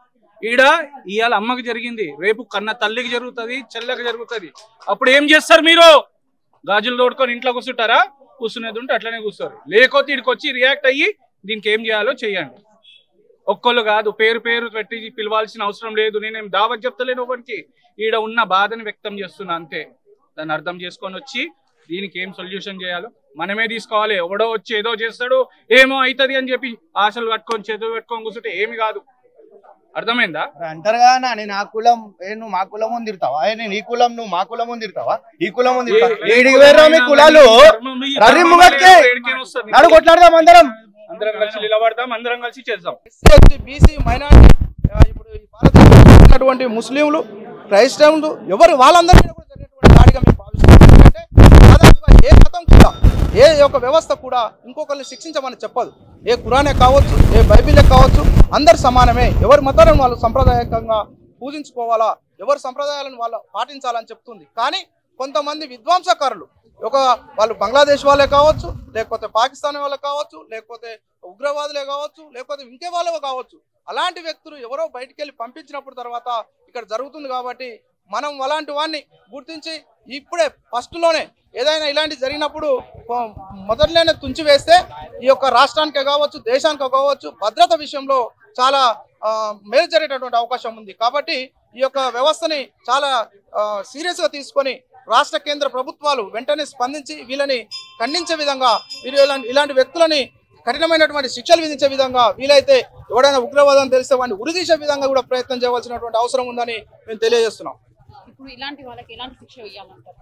[SPEAKER 5] ఈడ ఇవాళ అమ్మకి జరిగింది రేపు కన్న తల్లికి జరుగుతుంది చెల్లెకి జరుగుతుంది అప్పుడు ఏం చేస్తారు మీరు గాజులు తోడుకొని ఇంట్లో కూర్చుంటారా కూర్చునేది ఉంటే అట్లనే కూర్చోరు లేకపోతే ఇక్కడికి వచ్చి రియాక్ట్ అయ్యి దీనికి ఏం చేయాలో చెయ్యండి ఒక్కళ్ళు కాదు పేరు పేరు పెట్టి పిలవాల్సిన అవసరం లేదు నేనేం దావత్ చెప్తలేను ఒకరికి ఈడ ఉన్న బాధని వ్యక్తం చేస్తున్నా అంతే దాన్ని అర్థం చేసుకొని వచ్చి దీనికి ఏం సొల్యూషన్ చేయాలో మనమే తీసుకోవాలి ఎవడో వచ్చి ఏదో చేస్తాడు ఏమో అవుతుంది అని చెప్పి ఆశలు కట్టుకొని చేతులు పెట్టుకొని కూర్చుంటే ఏమి కాదు అర్థమైందా
[SPEAKER 7] మరి అంటారు కదా అన్న, నేను ఆ కులం ఏ నువ్వు మా కులం ముందు తిడతావా ఏ నేను ఈ కులం నువ్వు మా కులం ముందు తిడతావా ఈ కులం ముందు తిడతావా?
[SPEAKER 5] ఏ-
[SPEAKER 7] ఏడికి వేర్రా మీ కులాలు
[SPEAKER 5] ధర్మం ఈ
[SPEAKER 7] రర్రి
[SPEAKER 5] ధర్మం
[SPEAKER 7] ముంగట్కే.
[SPEAKER 5] లేదు, ఏడికైనా వస్తుంది.
[SPEAKER 7] నడు కొట్లాడదాం అందరం
[SPEAKER 5] అందరం కలిసి నిలబడతాం అందరం కలిసి చేద్దాం
[SPEAKER 8] ఎస్సీ బీసీ మైనారిటీ ఇప్పుడు ఈ భారతదేశంలో ఉన్నటువంటి ముస్లింలు క్రైస్తవులు ఎవరు వాళ్ళందరి మీద కూడా జరిగినటువంటి దాడిగా మేము భావిస్తున్నాం ఎందుకంటే దాదాపుగా ఏ మతం కూడా ఏ యొక్క వ్యవస్థ కూడా ఇంకొకరిని శిక్షించమని చెప్పదు ఏ కురానే కావచ్చు ఏ బైబిలే కావచ్చు అందరు సమానమే ఎవరి మతాలను వాళ్ళు సంప్రదాయకంగా పూజించుకోవాలా ఎవరి సంప్రదాయాలను వాళ్ళు పాటించాలని చెప్తుంది కానీ కొంతమంది విద్వాంసకారులు ఒక వాళ్ళు బంగ్లాదేశ్ వాళ్ళే కావచ్చు లేకపోతే పాకిస్తాన్ వాళ్ళే కావచ్చు లేకపోతే ఉగ్రవాదులే కావచ్చు లేకపోతే ఇంకే వాళ్ళే కావచ్చు అలాంటి వ్యక్తులు ఎవరో బయటికి వెళ్ళి పంపించినప్పుడు తర్వాత ఇక్కడ జరుగుతుంది కాబట్టి మనం అలాంటి వాడిని గుర్తించి ఇప్పుడే ఫస్ట్ లోనే ఏదైనా ఇలాంటి జరిగినప్పుడు కొ- మొదట్లోనే తుంచి వేస్తే ఈ యొక్క రాష్ట్రానికే కావచ్చు దేశానికే కావచ్చు భద్రత విషయంలో చాలా ఆ, మేలు జరిగేటటువంటి అవకాశం ఉంది కాబట్టి ఈ యొక్క వ్యవస్థని చాలా సీరియస్ గా తీసుకొని రాష్ట్ర కేంద్ర ప్రభుత్వాలు వెంటనే స్పందించి వీళ్ళని ఖండించే విధంగా వీరు ఇలాంటి ఇలాంటి వ్యక్తులని కఠినమైనటువంటి శిక్షలు విధించే విధంగా వీలైతే ఎవడైనా ఉగ్రవాదం తెలిస్తే వాడిని ఉరిదీసే విధంగా కూడా ప్రయత్నం చేయవలసినటువంటి అవసరం ఉందని మేము తెలియజేస్తున్నాం
[SPEAKER 1] ఇప్పుడు ఇలాంటి వాళ్ళకి ఎలాంటి శిక్ష వేయాలంటారు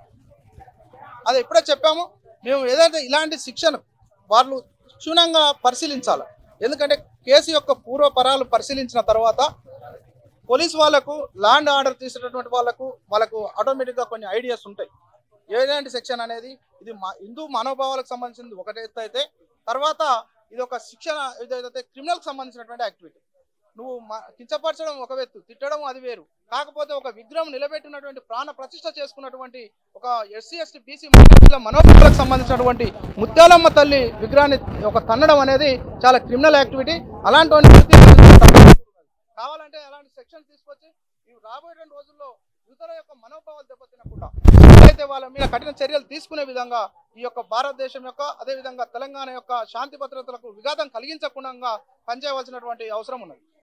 [SPEAKER 8] అది ఇప్పుడే చెప్పాము మేము ఏదైతే ఇలాంటి శిక్షను వాళ్ళు క్షుణ్ణంగా పరిశీలించాలి ఎందుకంటే కేసు యొక్క పూర్వపరాలు పరిశీలించిన తర్వాత పోలీస్ వాళ్ళకు ల్యాండ్ ఆర్డర్ తీసేటటువంటి వాళ్ళకు వాళ్ళకు ఆటోమేటిక్గా కొన్ని ఐడియాస్ ఉంటాయి ఏలాంటి సెక్షన్ అనేది ఇది మా హిందూ మనోభావాలకు సంబంధించింది ఒకటి ఎత్తు అయితే తర్వాత ఇది ఒక శిక్షణ ఏదైతే క్రిమినల్కి సంబంధించినటువంటి యాక్టివిటీ నువ్వు మ- కించపరచడం ఒక వ్యక్తి తిట్టడం అది వేరు కాకపోతే ఒక విగ్రహం నిలబెట్టినటువంటి ప్రాణ ప్రతిష్ఠ చేసుకున్నటువంటి ఒక ఎస్సీ ఎస్టీ బీసీ మనోభావాలకు సంబంధించినటువంటి ముత్యాలమ్మ తల్లి విగ్రహాన్ని ఒక తన్నడం అనేది చాలా క్రిమినల్ యాక్టివిటీ అలాంటి వాడిని గుర్తించాల్సిన కావాలంటే అలాంటి సెక్షన్ తీసుకొచ్చి ఇవి రాబోయే రోజుల్లో యువతల యొక్క మనోభావాలు దెబ్బతినకుండా అయితే వాళ్ళ మీద కఠిన చర్యలు తీసుకునే విధంగా ఈ యొక్క భారతదేశం యొక్క అదే విధంగా తెలంగాణ యొక్క శాంతి భద్రతలకు విఘాతం కలిగించకుండా పనిచేయవలసినటువంటి అవసరం ఉన్నది